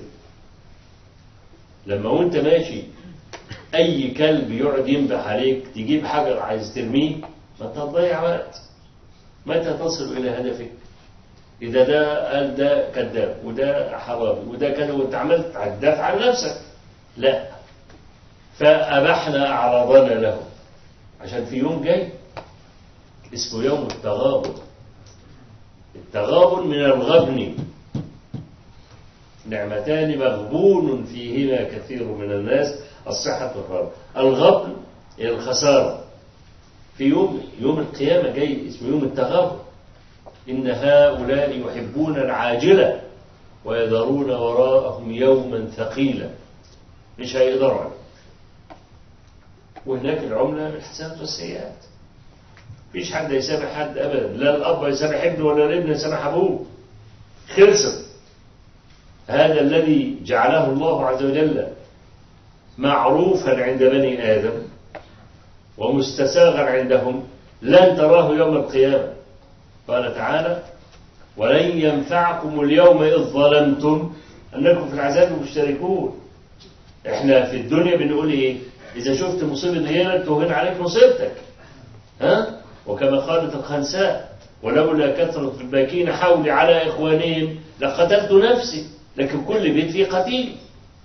لما وانت ماشي اي كلب يقعد ينبح عليك تجيب حجر عايز ترميه ما انت هتضيع وقت متى تصل الى هدفك اذا ده قال ده كذاب وده حرامي وده كذا وانت عملت هتدافع عن نفسك لا فابحنا اعراضنا له عشان في يوم جاي اسمه يوم التغابن التغابن من الغبن نعمتان مغبون فيهما كثير من الناس الصحة والفراغ الغبن هي الخسارة في يوم يوم القيامة جاي اسمه يوم التغابن إن هؤلاء يحبون العاجلة ويذرون وراءهم يوما ثقيلا مش هيقدروا عليه وهناك العملة بالحسنات والسيئات مفيش حد يسامح حد أبدا لا الأب يسامح ابنه ولا الابن يسامح أبوه خلصت هذا الذي جعله الله عز وجل معروفا عند بني آدم ومستساغا عندهم لن تراه يوم القيامة قال تعالى ولن ينفعكم اليوم إذ ظلمتم أنكم في العذاب مشتركون احنا في الدنيا بنقول ايه إذا شفت مصيبة غيرك تهون عليك مصيبتك ها وكما قالت الخنساء ولولا كثرة الباكين حولي على إخوانهم لقتلت نفسي لكن كل بيت فيه قتيل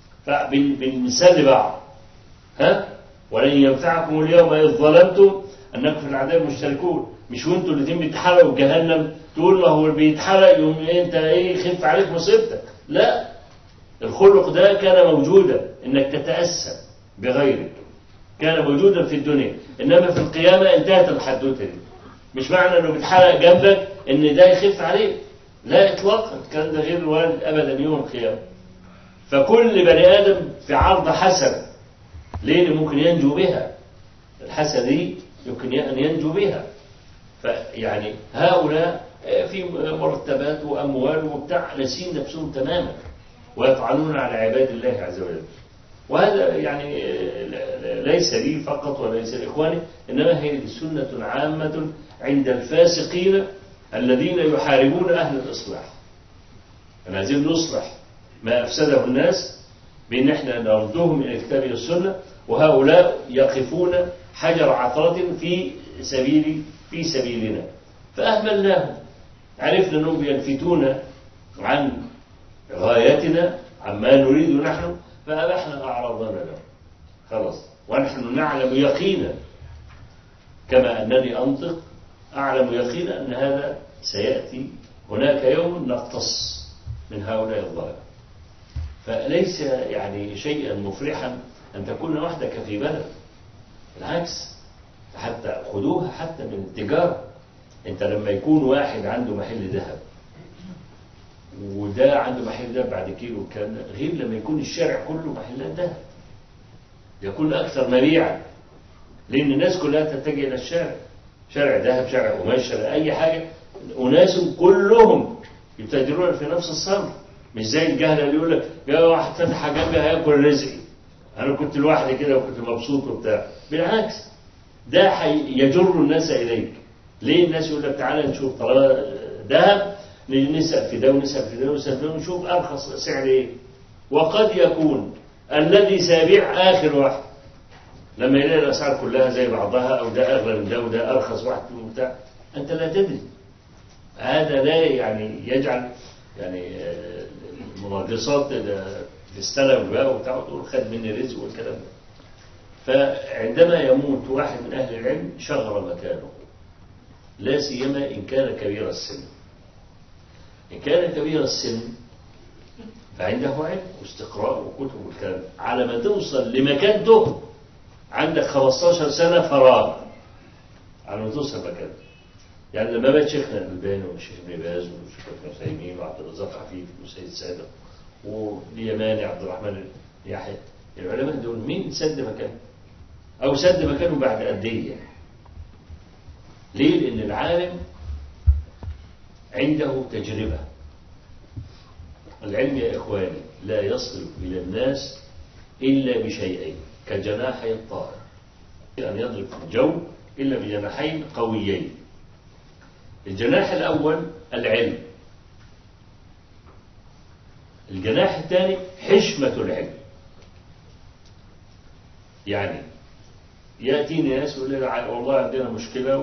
فبنسلي بعض ها ولن ينفعكم اليوم إذ ظلمتم أنكم في العذاب مشتركون مش وانتوا الاثنين بيتحرقوا في جهنم تقول ما هو اللي بيتحرق يوم انت ايه خف عليك مصيبتك لا الخلق ده كان موجودا انك تتأسى بغيرك كان موجودا في الدنيا انما في القيامة انتهت الحدوتة دي مش معنى انه بيتحرق جنبك ان ده يخف عليك لا اطلاقا الكلام ده غير وارد ابدا يوم القيامة فكل بني ادم في عرض حسنة ليه اللي ممكن ينجو بها الحسنة دي يمكن ان ينجو بها فيعني هؤلاء في مرتبات واموال وبتاع ناسين نفسهم تماما ويطعنون على عباد الله عز وجل وهذا يعني ليس لي فقط وليس لاخواني انما هي سنه عامه عند الفاسقين الذين يحاربون اهل الاصلاح احنا عايزين نصلح ما افسده الناس بان احنا نردهم الى الكتاب والسنه وهؤلاء يقفون حجر عثره في سبيل في سبيلنا فأهملناهم عرفنا أنهم يلفتون عن غايتنا عما نريد نحن فأبحنا أعراضنا لهم خلاص ونحن نعلم يقينا كما أنني أنطق أعلم يقينا أن هذا سيأتي هناك يوم نقتص من هؤلاء الظالم فليس يعني شيئا مفرحا أن تكون وحدك في بلد بالعكس حتى خدوها حتى من التجارة انت لما يكون واحد عنده محل ذهب وده عنده محل ذهب بعد كيلو الكلام ده غير لما يكون الشارع كله محلات ذهب يكون اكثر مبيعا لان الناس كلها تتجه الى الشارع شارع ذهب شارع قماش شارع اي حاجه اناس كلهم يتاجرون في نفس الصنف مش زي الجهله اللي يقول لك يا واحد فتح جنبي هياكل رزقي انا كنت لوحدي كده وكنت مبسوط وبتاع بالعكس ده يجر الناس إليك ليه الناس يقول لك تعالى نشوف ذهب نسأل في ده ونسأل في ده ونسأل في ده ونشوف أرخص سعر إيه وقد يكون الذي سيبيع آخر واحد لما يلاقي الأسعار كلها زي بعضها أو ده أغلى من ده وده أرخص واحد بتاع أنت لا تدري هذا لا يعني يجعل يعني المناقصات تستلم بقى وبتاع وتقول خد مني رزق والكلام ده فعندما يموت واحد من أهل العلم شغر مكانه لا سيما إن كان كبير السن إن كان كبير السن فعنده علم واستقراء وكتب والكلام على ما توصل لمكانته عندك 15 سنة فراغ على ما توصل مكانه يعني لما بات شيخنا الألباني والشيخ ابن باز والشيخ ابن عثيمين وعبد الرزاق عفيف وسيد سادة واليماني عبد الرحمن يحيى العلماء دول مين سد مكانه؟ أو سد مكانه بعد قد إيه يعني. ليه؟ لأن العالم عنده تجربة العلم يا إخواني لا يصل إلى الناس إلا بشيئين كجناحي الطائر أن يضرب في الجو إلا بجناحين قويين الجناح الأول العلم الجناح الثاني حشمة العلم يعني يأتيني ناس يقول لي والله عندنا مشكلة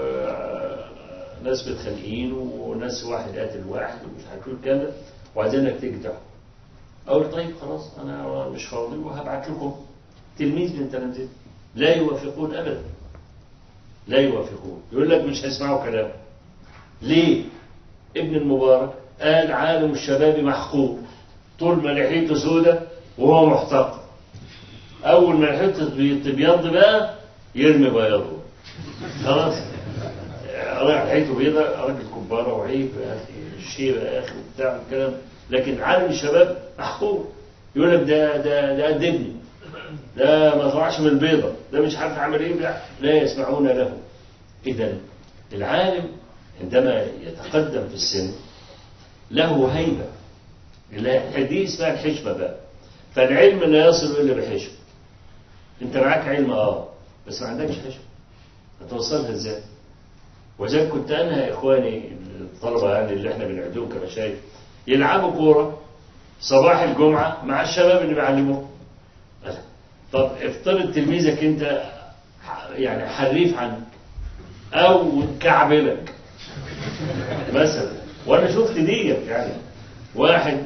وناس متخانقين وناس واحد قاتل واحد ومش عارف ايه كذا وعايزينك تيجي تحكم أقول طيب خلاص أنا مش فاضي وهبعت لكم تلميذ من تلامذتي لا يوافقون أبدا لا يوافقون يقول لك مش هيسمعوا كلام ليه ابن المبارك قال عالم الشباب محقوق طول ما لحيته سودة وهو محتقر أول ما لحيته تبيض بقى يرمي بياضه خلاص لحيته بيضة راجل كبارة وعيب يا أخي الشيبة يا أخي وبتاع الكلام لكن عالم الشباب محقوق يقول لك ده ده ده قد ابني ده ما طلعش من البيضة ده مش عارف عمل ايه لا, لا يسمعون له إذا العالم عندما يتقدم في السن له هيبة دي اسمها الحشمة بقى فالعلم لا يصل إلا بحشمة انت معاك علم اه بس ما عندكش حشمة هتوصلها ازاي وذلك كنت انا يا اخواني الطلبة يعني اللي احنا بنعدهم كمشايخ يلعبوا كورة صباح الجمعة مع الشباب اللي بيعلموه طب افترض تلميذك انت يعني حريف عنك او كعبلك مثلا وانا شفت دي يعني واحد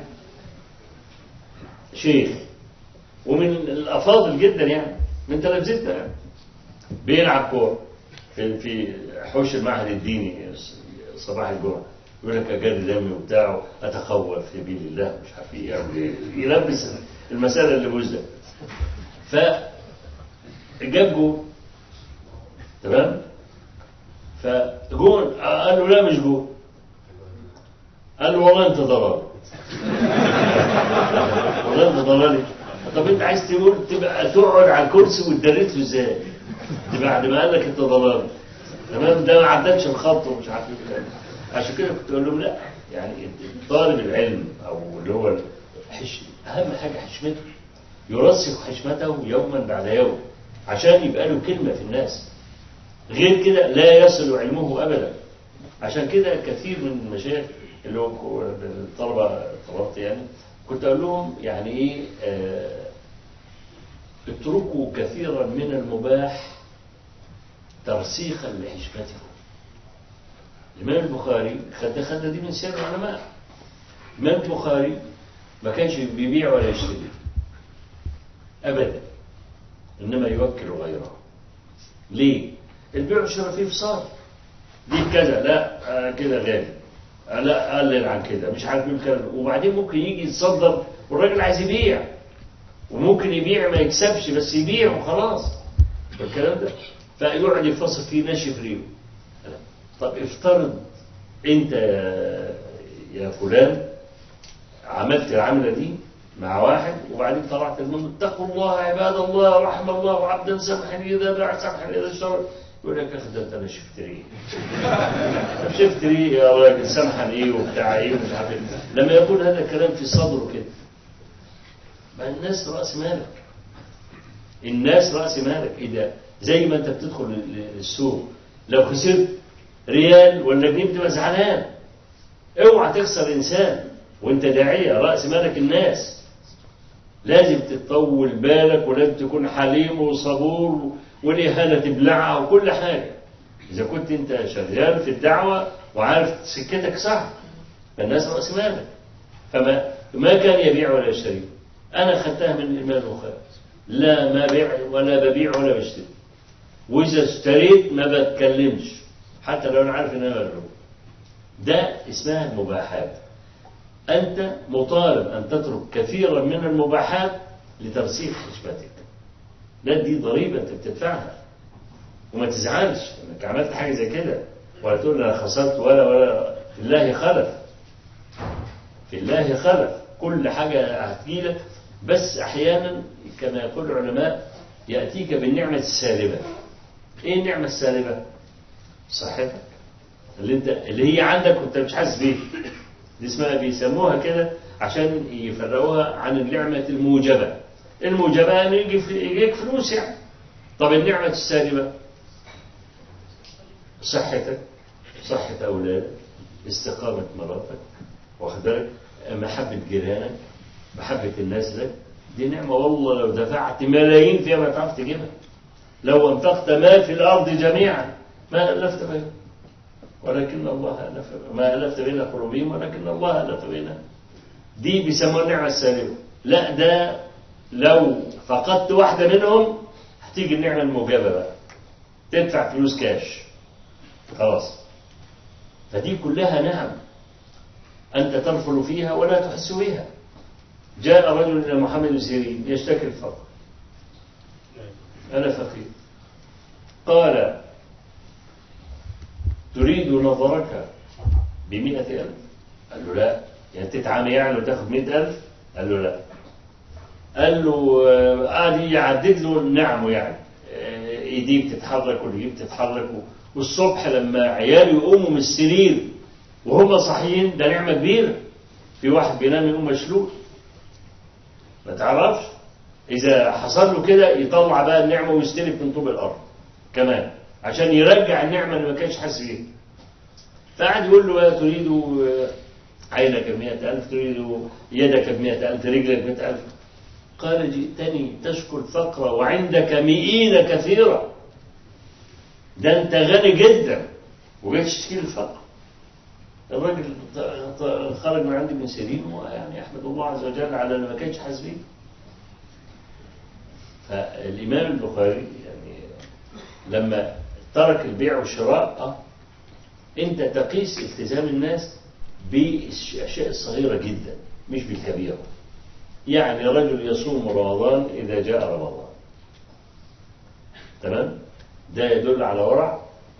شيخ ومن الافاضل جدا يعني من تلامذتنا يعني بيلعب كوره في في حوش المعهد الديني صباح الجمعه يقول لك اجري دمي وبتاع اتخوف في سبيل الله مش عارف ايه يعني يلبس المساله اللي بوزة ف جاب جول تمام فجول قال له لا مش جول قال له والله انت ضلال والله انت ضلالي طب انت عايز تقول تبقى تقعد على الكرسي وتدرسه ازاي بعد ما قال لك انت ضلال تمام ده ما عدتش الخط ومش عارف ايه عشان كده كنت اقول لهم لا يعني طالب العلم او اللي هو حش اهم حاجه حشمته يرسخ حشمته يوما بعد يوم عشان يبقى له كلمه في الناس غير كده لا يصل علمه ابدا عشان كده كثير من المشايخ اللي هو الطلبه طلبت يعني كنت اقول لهم يعني ايه آه اتركوا كثيرا من المباح ترسيخا لحشمته الإمام البخاري خد خد دي من سير العلماء الإمام البخاري ما كانش بيبيع ولا يشتري أبدا إنما يوكل غيره ليه؟ البيع والشراء فيه فصال دي كذا لا آه كده غالي آه لا قلل عن كده مش عارف مين كذا وبعدين ممكن يجي يتصدر والراجل عايز يبيع وممكن يبيع ما يكسبش بس يبيع وخلاص الكلام ده فيقعد يفصل فيه ناشف ريقه طب افترض انت يا فلان عملت العملة دي مع واحد وبعدين طلعت المنزل اتقوا الله عباد الله رحم الله عبدا سمحا اذا باع سمحا اذا اشترى يقول لك اخ ده انا شفت ريه طب شفت ريه يا راجل سمحا ايه وبتاع ايه ومش عارف ايه لما يقول هذا الكلام في صدره كده ما الناس راس مالك الناس راس مالك اذا زي ما انت بتدخل السوق لو خسرت ريال ولا جنيه بتبقى زعلان اوعى تخسر انسان وانت داعيه راس مالك الناس لازم تطول بالك ولازم تكون حليم وصبور والاهانه تبلعها وكل حاجه اذا كنت انت شغال في الدعوه وعارف سكتك صح فالناس راس مالك فما ما كان يبيع ولا يشتري انا خدتها من الامام البخاري لا ما بيع ولا ببيع ولا بشتري واذا اشتريت ما بتكلمش حتى لو انا عارف ان انا مجنون ده اسمها المباحات انت مطالب ان تترك كثيرا من المباحات لترسيخ حشمتك لا دي ضريبه انت بتدفعها وما تزعلش انك عملت حاجه زي كده ولا تقول انا خسرت ولا ولا في الله خلف في الله خلف كل حاجه هتجيلك بس احيانا كما يقول العلماء ياتيك بالنعمه السالبه ايه النعمه السالبه صحتك اللي انت اللي هي عندك وانت مش حاسس بيها دي اسمها بيسموها كده عشان يفرقوها عن النعمة الموجبة الموجبة ان يجي يجيك فلوس يعني طب النعمة السالبة صحتك صحة أولادك استقامة مراتك واخد بالك محبة جيرانك محبة الناس لك دي نعمة والله لو دفعت ملايين فيها ما تعرف تجيبها لو انفقت ما في الأرض جميعا ما ألفت بينهم ولكن الله ألف ما ألفت بين قلوبهم ولكن الله ألف بينهم دي بيسموها النعمة السالبة لا ده لو فقدت واحدة منهم هتيجي النعمة الموجبة بقى تدفع فلوس كاش خلاص فدي كلها نعم أنت ترفل فيها ولا تحس بها جاء رجل إلى محمد بن سيرين يشتكي الفقر أنا فقير قال تريد نظرك بمئة ألف قال له لا يعني تتعامل يعني وتاخد مئة ألف قال له لا قال له قال يعدد له نعمه يعني ايديه بتتحرك ورجليه بتتحرك والصبح لما عياله يقوموا من السرير وهم صاحيين ده نعمه كبيره في واحد بينام يقوم مشلول ما تعرفش اذا حصل له كده يطلع بقى النعمه ويستلف من طوب الارض كمان عشان يرجع النعمه اللي ما كانش حاسس بيها فقعد يقول له تريد عينك بمئة ألف تريد يدك بمئة ألف رجلك بمئة ألف قال جئتني تشكو الفقر وعندك مئين كثيرة ده انت غني جدا وجاي تشتكي الفقر الراجل خرج من عندي من سيرين ويعني احمد الله عز وجل على اللي ما كانش حاسس بيه فالامام البخاري يعني لما ترك البيع والشراء اه انت تقيس التزام الناس بالاشياء الصغيره جدا مش بالكبيره يعني رجل يصوم رمضان إذا جاء رمضان تمام ده يدل على ورع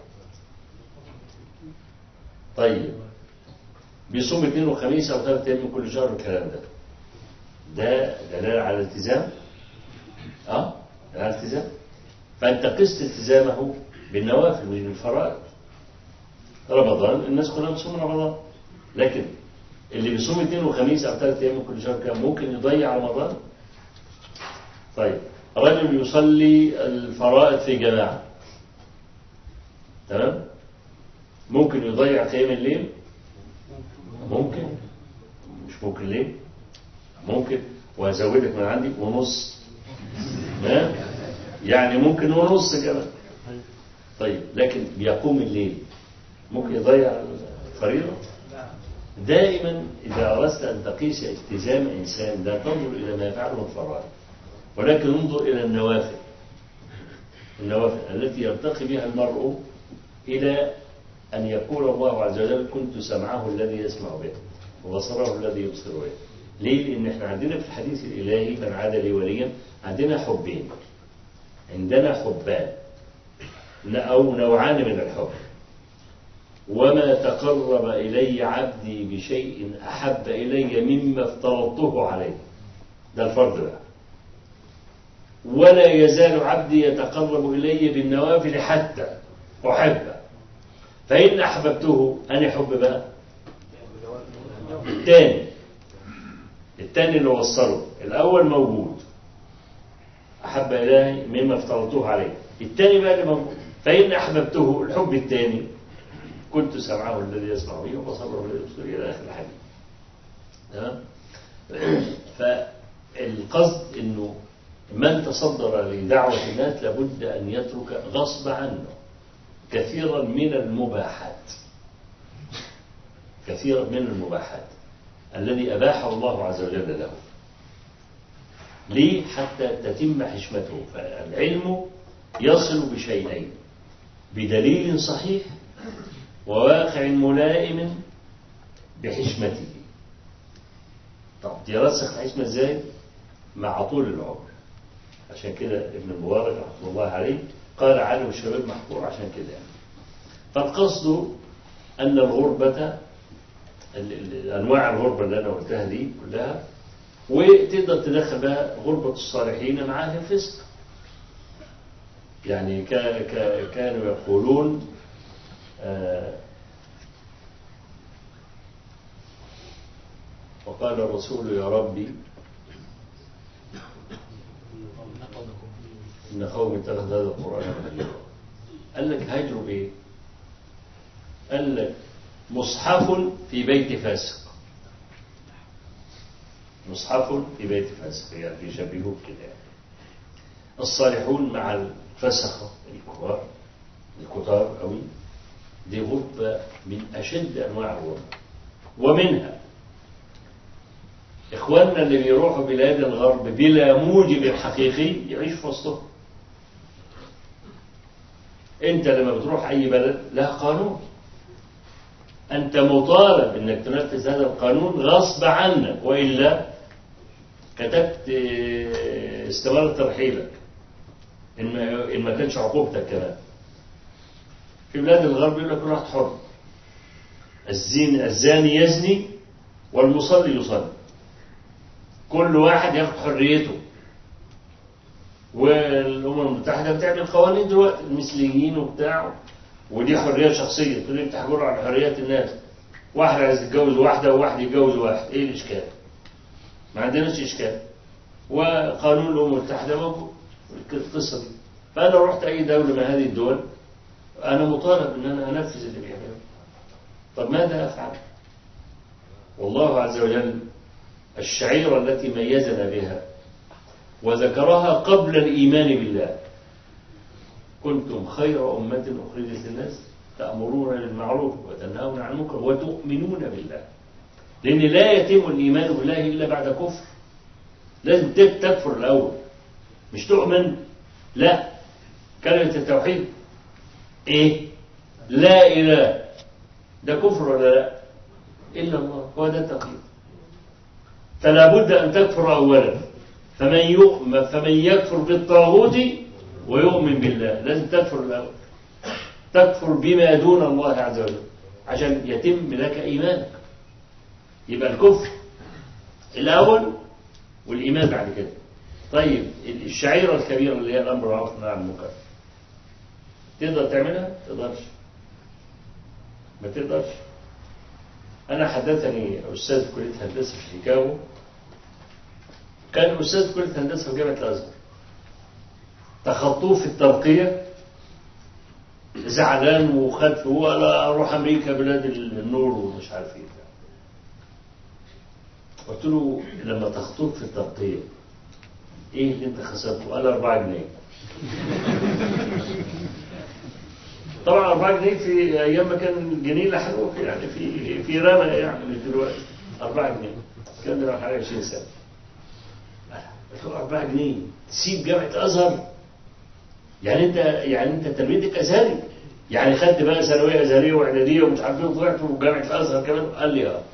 طيب بيصوم اثنين وخميس أو ثلاثة أيام من كل شهر الكلام ده ده دلالة على الالتزام اه على الالتزام فأنت قست التزامه بالنوافل مش بالفرائض رمضان الناس كلها بتصوم رمضان لكن اللي بيصوم اثنين وخميس او ثلاث ايام من كل شهر كان ممكن يضيع رمضان طيب رجل يصلي الفرائض في جماعه تمام ممكن يضيع قيام الليل ممكن مش ممكن ليه ممكن وهزودك من عندي ونص ما يعني ممكن ونص كمان طيب لكن بيقوم الليل ممكن يضيع الفريضه دائما إذا أردت أن تقيس التزام إنسان لا تنظر إلى ما يفعله الفرائض ولكن انظر إلى النوافل النوافل التي يرتقي بها المرء إلى أن يقول الله عز وجل كنت سمعه الذي يسمع به وبصره الذي يبصر به ليه؟ لأن احنا عندنا في الحديث الإلهي من عاد لي وليا عندنا حبين عندنا حبان أو نوعان من الحب وما تقرب إلي عبدي بشيء أحب إلي مما افترضته عليه ده الفرض بقى ولا يزال عبدي يتقرب إلي بالنوافل حتى أحبه فإن أحببته أنا حب بقى الثاني الثاني اللي وصله الأول موجود أحب إلهي مما افترضته عليه الثاني بقى اللي موجود فإن أحببته الحب الثاني كنت سمعه الذي يسمع به وبصره الذي يبصر الى اخر الحديث تمام فالقصد انه من تصدر لدعوة الناس لابد أن يترك غصب عنه كثيرا من المباحات كثيرا من المباحات الذي أباحه الله عز وجل له ليه حتى تتم حشمته فالعلم يصل بشيئين بدليل صحيح وواقع ملائم بحشمته طب يرسخ الحشمة ازاي مع طول العمر عشان كده ابن المبارك رحمه الله عليه قال عالم الشباب محفور عشان كده يعني فالقصد أن الغربة أنواع الغربة اللي أنا قلتها دي كلها وتقدر تدخل بها غربة الصالحين مع أهل الفسق يعني كانوا يقولون آه قال الرسول يا ربي إن قوم اتخذ هذا القرآن مهجورا قال لك هجروا بإيه؟ قال لك مصحف في بيت فاسق مصحف في بيت فاسق يعني بيشبهوه كده يعني. الصالحون مع الفسقة الكبار الكتار قوي دي غربة من أشد أنواع الغربة ومنها إخواننا اللي بيروحوا بلاد الغرب بلا موجب حقيقي يعيش في وسطهم أنت لما بتروح أي بلد لها قانون أنت مطالب أنك تنفذ هذا القانون غصب عنك وإلا كتبت استمارة ترحيلك إن ما, إن ما كانش عقوبتك كمان في بلاد الغرب يقول لك كل واحد حر الزين الزاني يزني والمصلي يصلي كل واحد ياخد حريته والامم المتحده بتعمل قوانين دلوقتي المثليين وبتاع ودي حريه شخصيه تقول انت تحجر على حريات الناس واحد عايز يتجوز واحده وواحد يتجوز واحد ايه الاشكال؟ ما عندناش اشكال وقانون الامم المتحده موجود القصه دي فانا لو رحت اي دوله من هذه الدول انا مطالب ان انا انفذ اللي بيعمله طب ماذا افعل؟ والله عز وجل الشعيرة التي ميزنا بها وذكرها قبل الإيمان بالله كنتم خير أمة أخرجت للناس تأمرون بالمعروف وتنهون عن المنكر وتؤمنون بالله لأن لا يتم الإيمان بالله إلا بعد كفر لازم تكفر الأول مش تؤمن لا كلمة التوحيد إيه لا إله ده كفر ولا لا إلا الله هو ده التوحيد فلا بد أن تكفر أولا فمن يؤمن فمن يكفر بالطاغوت ويؤمن بالله لازم تكفر الأول تكفر بما دون الله عز وجل عشان يتم لك إيمانك يبقى الكفر الأول والإيمان بعد كده طيب الشعيرة الكبيرة اللي هي الأمر بالمعروف والنهي عن المنكر تقدر تعملها؟ ما تقدرش ما تقدرش أنا حدثني أستاذ في كلية هندسة في شيكاغو كان أستاذ في كلية هندسة في جامعة الأزهر تخطوه في الترقية زعلان وخد هو لا أروح أمريكا بلاد النور ومش عارف إيه قلت له لما تخطوك في الترقية إيه اللي أنت خسرته؟ قال 4 جنيه طبعا 4 جنيه في ايام ما كان الجنيه لحقوق يعني في في رمى يعني مش دلوقتي 4 جنيه الكلام ده حوالي 20 سنه قلت له 4 جنيه تسيب جامعه ازهر يعني انت يعني انت تربيتك ازهري يعني خدت بقى ثانويه ازهريه واعداديه ومش عارف ايه وطلعت وجامعه الازهر كمان قال لي اه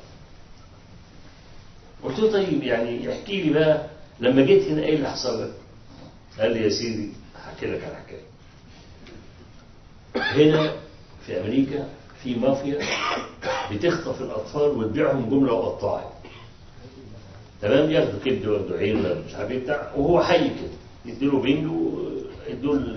قلت له طيب يعني احكي لي بقى لما جيت هنا ايه اللي حصل لك؟ قال لي يا سيدي هحكي لك على حكايه هنا في أمريكا في مافيا بتخطف الأطفال وتبيعهم جملة وقطاعي تمام ياخدوا كبد وياخدوا عين ولا مش عارف ايه بتاع وهو حي كده يديله بنج ويدوا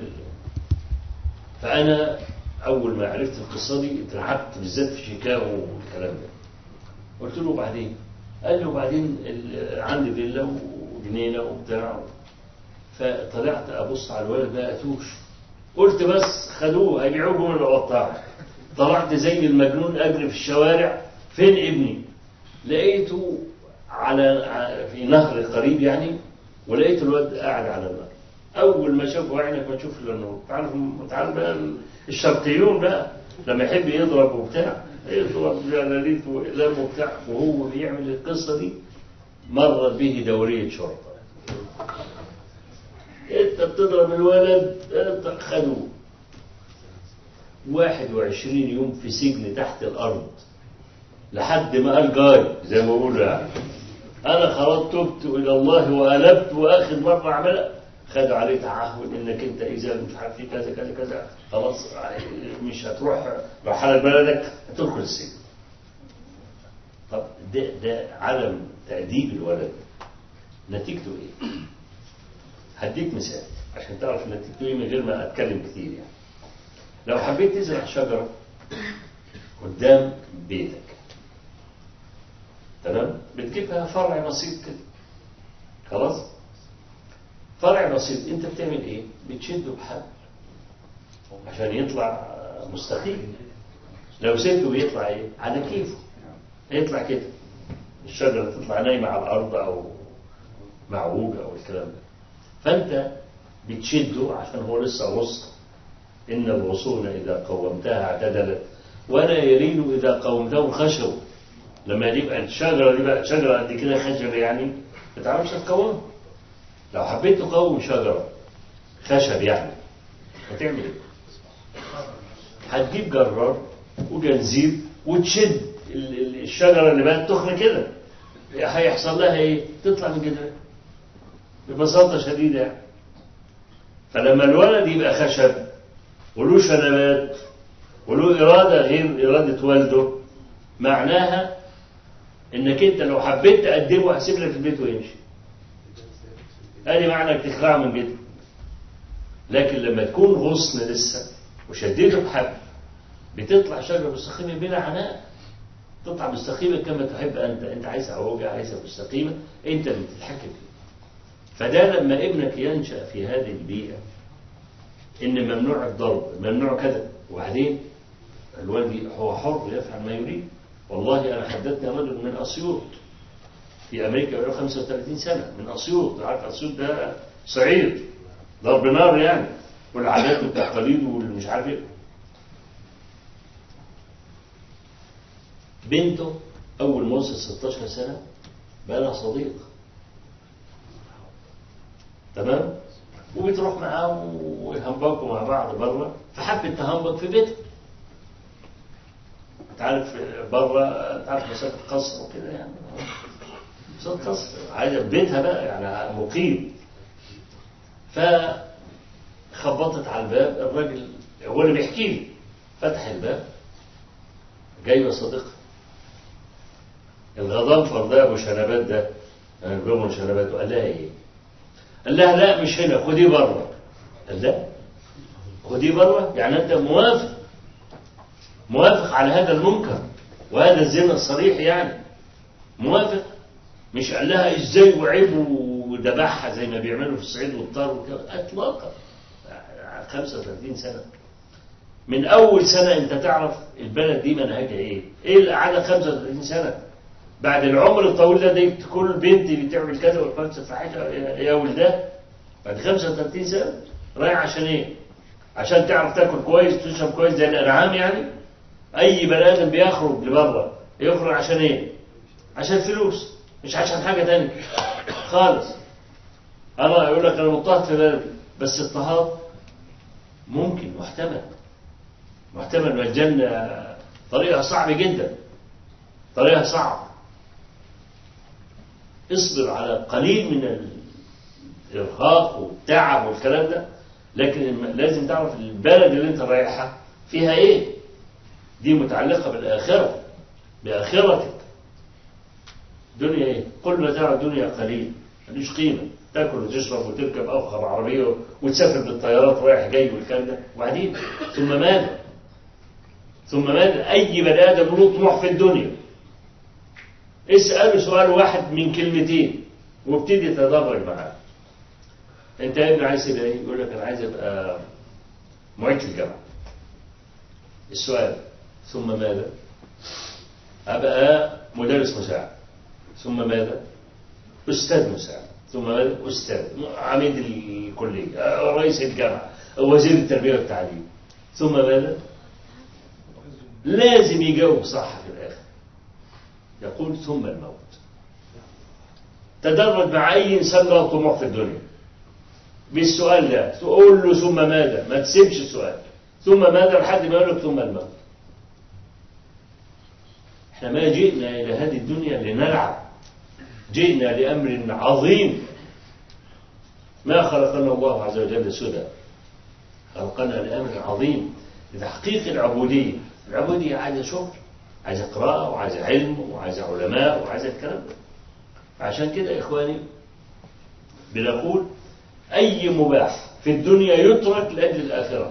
فأنا أول ما عرفت القصة دي اترعبت بالذات في شيكاغو والكلام ده قلت له وبعدين قال لي وبعدين عندي فيلا وجنينة وبتاع فطلعت أبص على الولد ما لقيتوش قلت بس خدوه هيبيعوه جمل القطاع طلعت زي المجنون اجري في الشوارع فين ابني لقيته على في نهر قريب يعني ولقيت الواد قاعد على النهر اول ما شافه عينك ما تشوف الا النور تعرف تعرف بقى الشرقيون بقى لما يحب يضرب وبتاع يضرب جلاليت واقلام وبتاع وهو بيعمل القصه دي مرت به دوريه شرطه انت بتضرب الولد انت خدوه 21 يوم في سجن تحت الارض لحد ما قال جاي زي ما بقولوا يعني انا خلاص تبت الى الله وانبت واخر مره عملها خدوا عليه تعهد انك انت اذا مش عارف في كذا كذا كذا خلاص مش هتروح رحلة بلدك هتدخل السجن طب ده ده عدم تأديب الولد نتيجته ايه؟ هديك مثال عشان تعرف نتيجته ايه من غير ما اتكلم كتير يعني لو حبيت تزرع شجرة قدام بيتك تمام بتجيبها فرع بسيط كده خلاص فرع بسيط انت بتعمل ايه بتشده بحبل عشان يطلع مستقيم لو سبته بيطلع ايه على كيفه يطلع كده الشجرة تطلع نايمة على الأرض أو معوجة أو الكلام ده فأنت بتشده عشان هو لسه غصن إن الغصون إذا قومتها اعتدلت ولا يلين إذا قومته خشب لما يبقى الشجرة دي بقى شجرة قد كده خشب يعني ما تعرفش تقومها لو حبيت تقوم شجرة خشب يعني هتعمل ايه؟ هتجيب جرار وجنزير وتشد ال- ال- الشجرة اللي بقت تخن كده هيحصل لها ايه؟ تطلع من جدرها ببساطة شديدة يعني فلما الولد يبقى خشب وله شنبات وله إرادة غير إرادة والده معناها إنك أنت لو حبيت تقدمه هسيب لك البيت ويمشي ادي معنى انك تخلعه من جدر لكن لما تكون غصن لسه وشديته بحبل بتطلع شجره مستقيمه بلا عناء تطلع مستقيمه كما تحب انت انت عايزها عوجه عايزها مستقيمه انت اللي بتتحكم فيها فده لما ابنك ينشا في هذه البيئه ان ممنوع الضرب ممنوع كذا وبعدين الوالد هو حر يفعل ما يريد والله انا حدثني رجل من اسيوط في امريكا بقاله 35 سنه من اسيوط عارف اسيوط ده صعيد ضرب نار يعني والعادات والتقاليد والمش عارف ايه بنته اول ما وصل 16 سنه بقى لها صديق تمام وبتروح معاه ويهمبكوا مع بعض بره فحبت تهمبك في بيتها انت عارف بره انت عارف مسافه قصر وكده يعني صوت قصر عايزه في بيتها بقى يعني مقيم فخبطت على الباب الراجل هو اللي بيحكي لي فتح الباب جايبه صديقها الغضنفر ده ابو شنبات ده انا بجيبهم شنبات وقال لها ايه؟ قال لها لا مش هنا خديه بره قال لا خديه بره يعني انت موافق موافق على هذا المنكر وهذا الزنا الصريح يعني موافق مش قال لها ازاي وعيب وذبحها زي ما بيعملوا في الصعيد والطار وكده اطلاقا 35 سنه من اول سنه انت تعرف البلد دي منهجها ايه ايه اللي قعدها 35 سنه بعد العمر الطويل ده دي كل بنت بتعمل كذا والخمسه فاحشه يا ولدها بعد 35 سنه رايح عشان ايه عشان تعرف تاكل كويس تشرب كويس زي الانعام يعني اي بني ادم بيخرج لبره يخرج عشان ايه عشان فلوس مش عشان حاجه تانية خالص انا يقول لك انا مضطهد في بلدي بس اضطهاد ممكن محتمل محتمل والجنة طريقها صعب جدا طريقها صعب اصبر على قليل من الإرهاق والتعب والكلام ده لكن لازم تعرف البلد اللي انت رايحها فيها ايه دي متعلقة بالآخرة بآخرتك دنيا ايه كل متاع الدنيا قليل ملوش قيمة تاكل وتشرب وتركب أفخم عربية وتسافر بالطيارات رايح جاي والكلام ده وبعدين ثم ماذا ثم ماذا أي بني آدم له طموح في الدنيا اسأله سؤال واحد من كلمتين وابتدي تدرج معاه انت يا ابني عايز تبقى ايه؟ يقول لك انا عايز ابقى معيد في الجامعه. السؤال ثم ماذا؟ ابقى مدرس مساعد. ثم ماذا؟ استاذ مساعد. ثم ماذا؟ استاذ عميد الكليه، رئيس الجامعه، وزير التربيه والتعليم. ثم ماذا؟ لازم يجاوب صح في الاخر. يقول ثم الموت. تدرج مع اي انسان له طموح في الدنيا. بالسؤال ده تقول له ثم ماذا ما تسيبش السؤال ثم ماذا لحد ما يقول لك ثم الموت احنا ما جئنا الى هذه الدنيا لنلعب جئنا لامر عظيم ما خلقنا الله عز وجل سدى خلقنا لامر عظيم لتحقيق العبوديه العبوديه عايزه شغل عايزه قراءه وعايزه علم وعايزه علماء وعايزه الكلام ده عشان كده يا اخواني بنقول أي مباح في الدنيا يترك لأجل الآخرة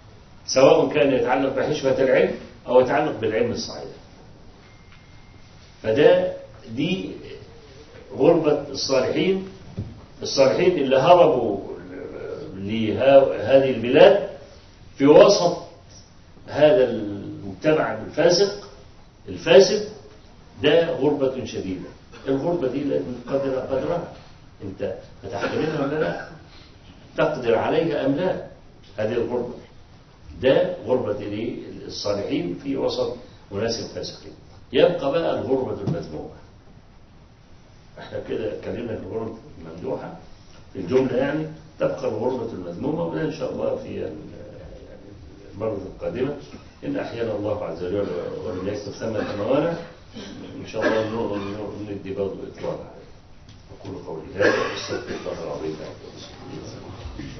سواء كان يتعلق بحشمة العلم أو يتعلق بالعلم الصحيح فده دي غربة الصالحين الصالحين اللي هربوا لهذه البلاد في وسط هذا المجتمع الفاسق الفاسد ده غربة شديدة الغربة دي لازم قدر قدرها انت هتحتملها ولا لا تقدر عليها ام لا هذه الغربة ده غربة الايه؟ الصالحين في وسط أناس فاسقين يبقى بقى الغربة المذمومة احنا كده اتكلمنا في الغربة الممدوحة في الجملة يعني تبقى الغربة المذمومة وده إن شاء الله في ال- يعني المرة القادمة إن أحيانا الله عز وجل ولله ثمة موانع إن شاء الله نو- نو- ندي برضه إطلاق عليه أقول قولي هذا واستغفر الله العظيم لي ولكم.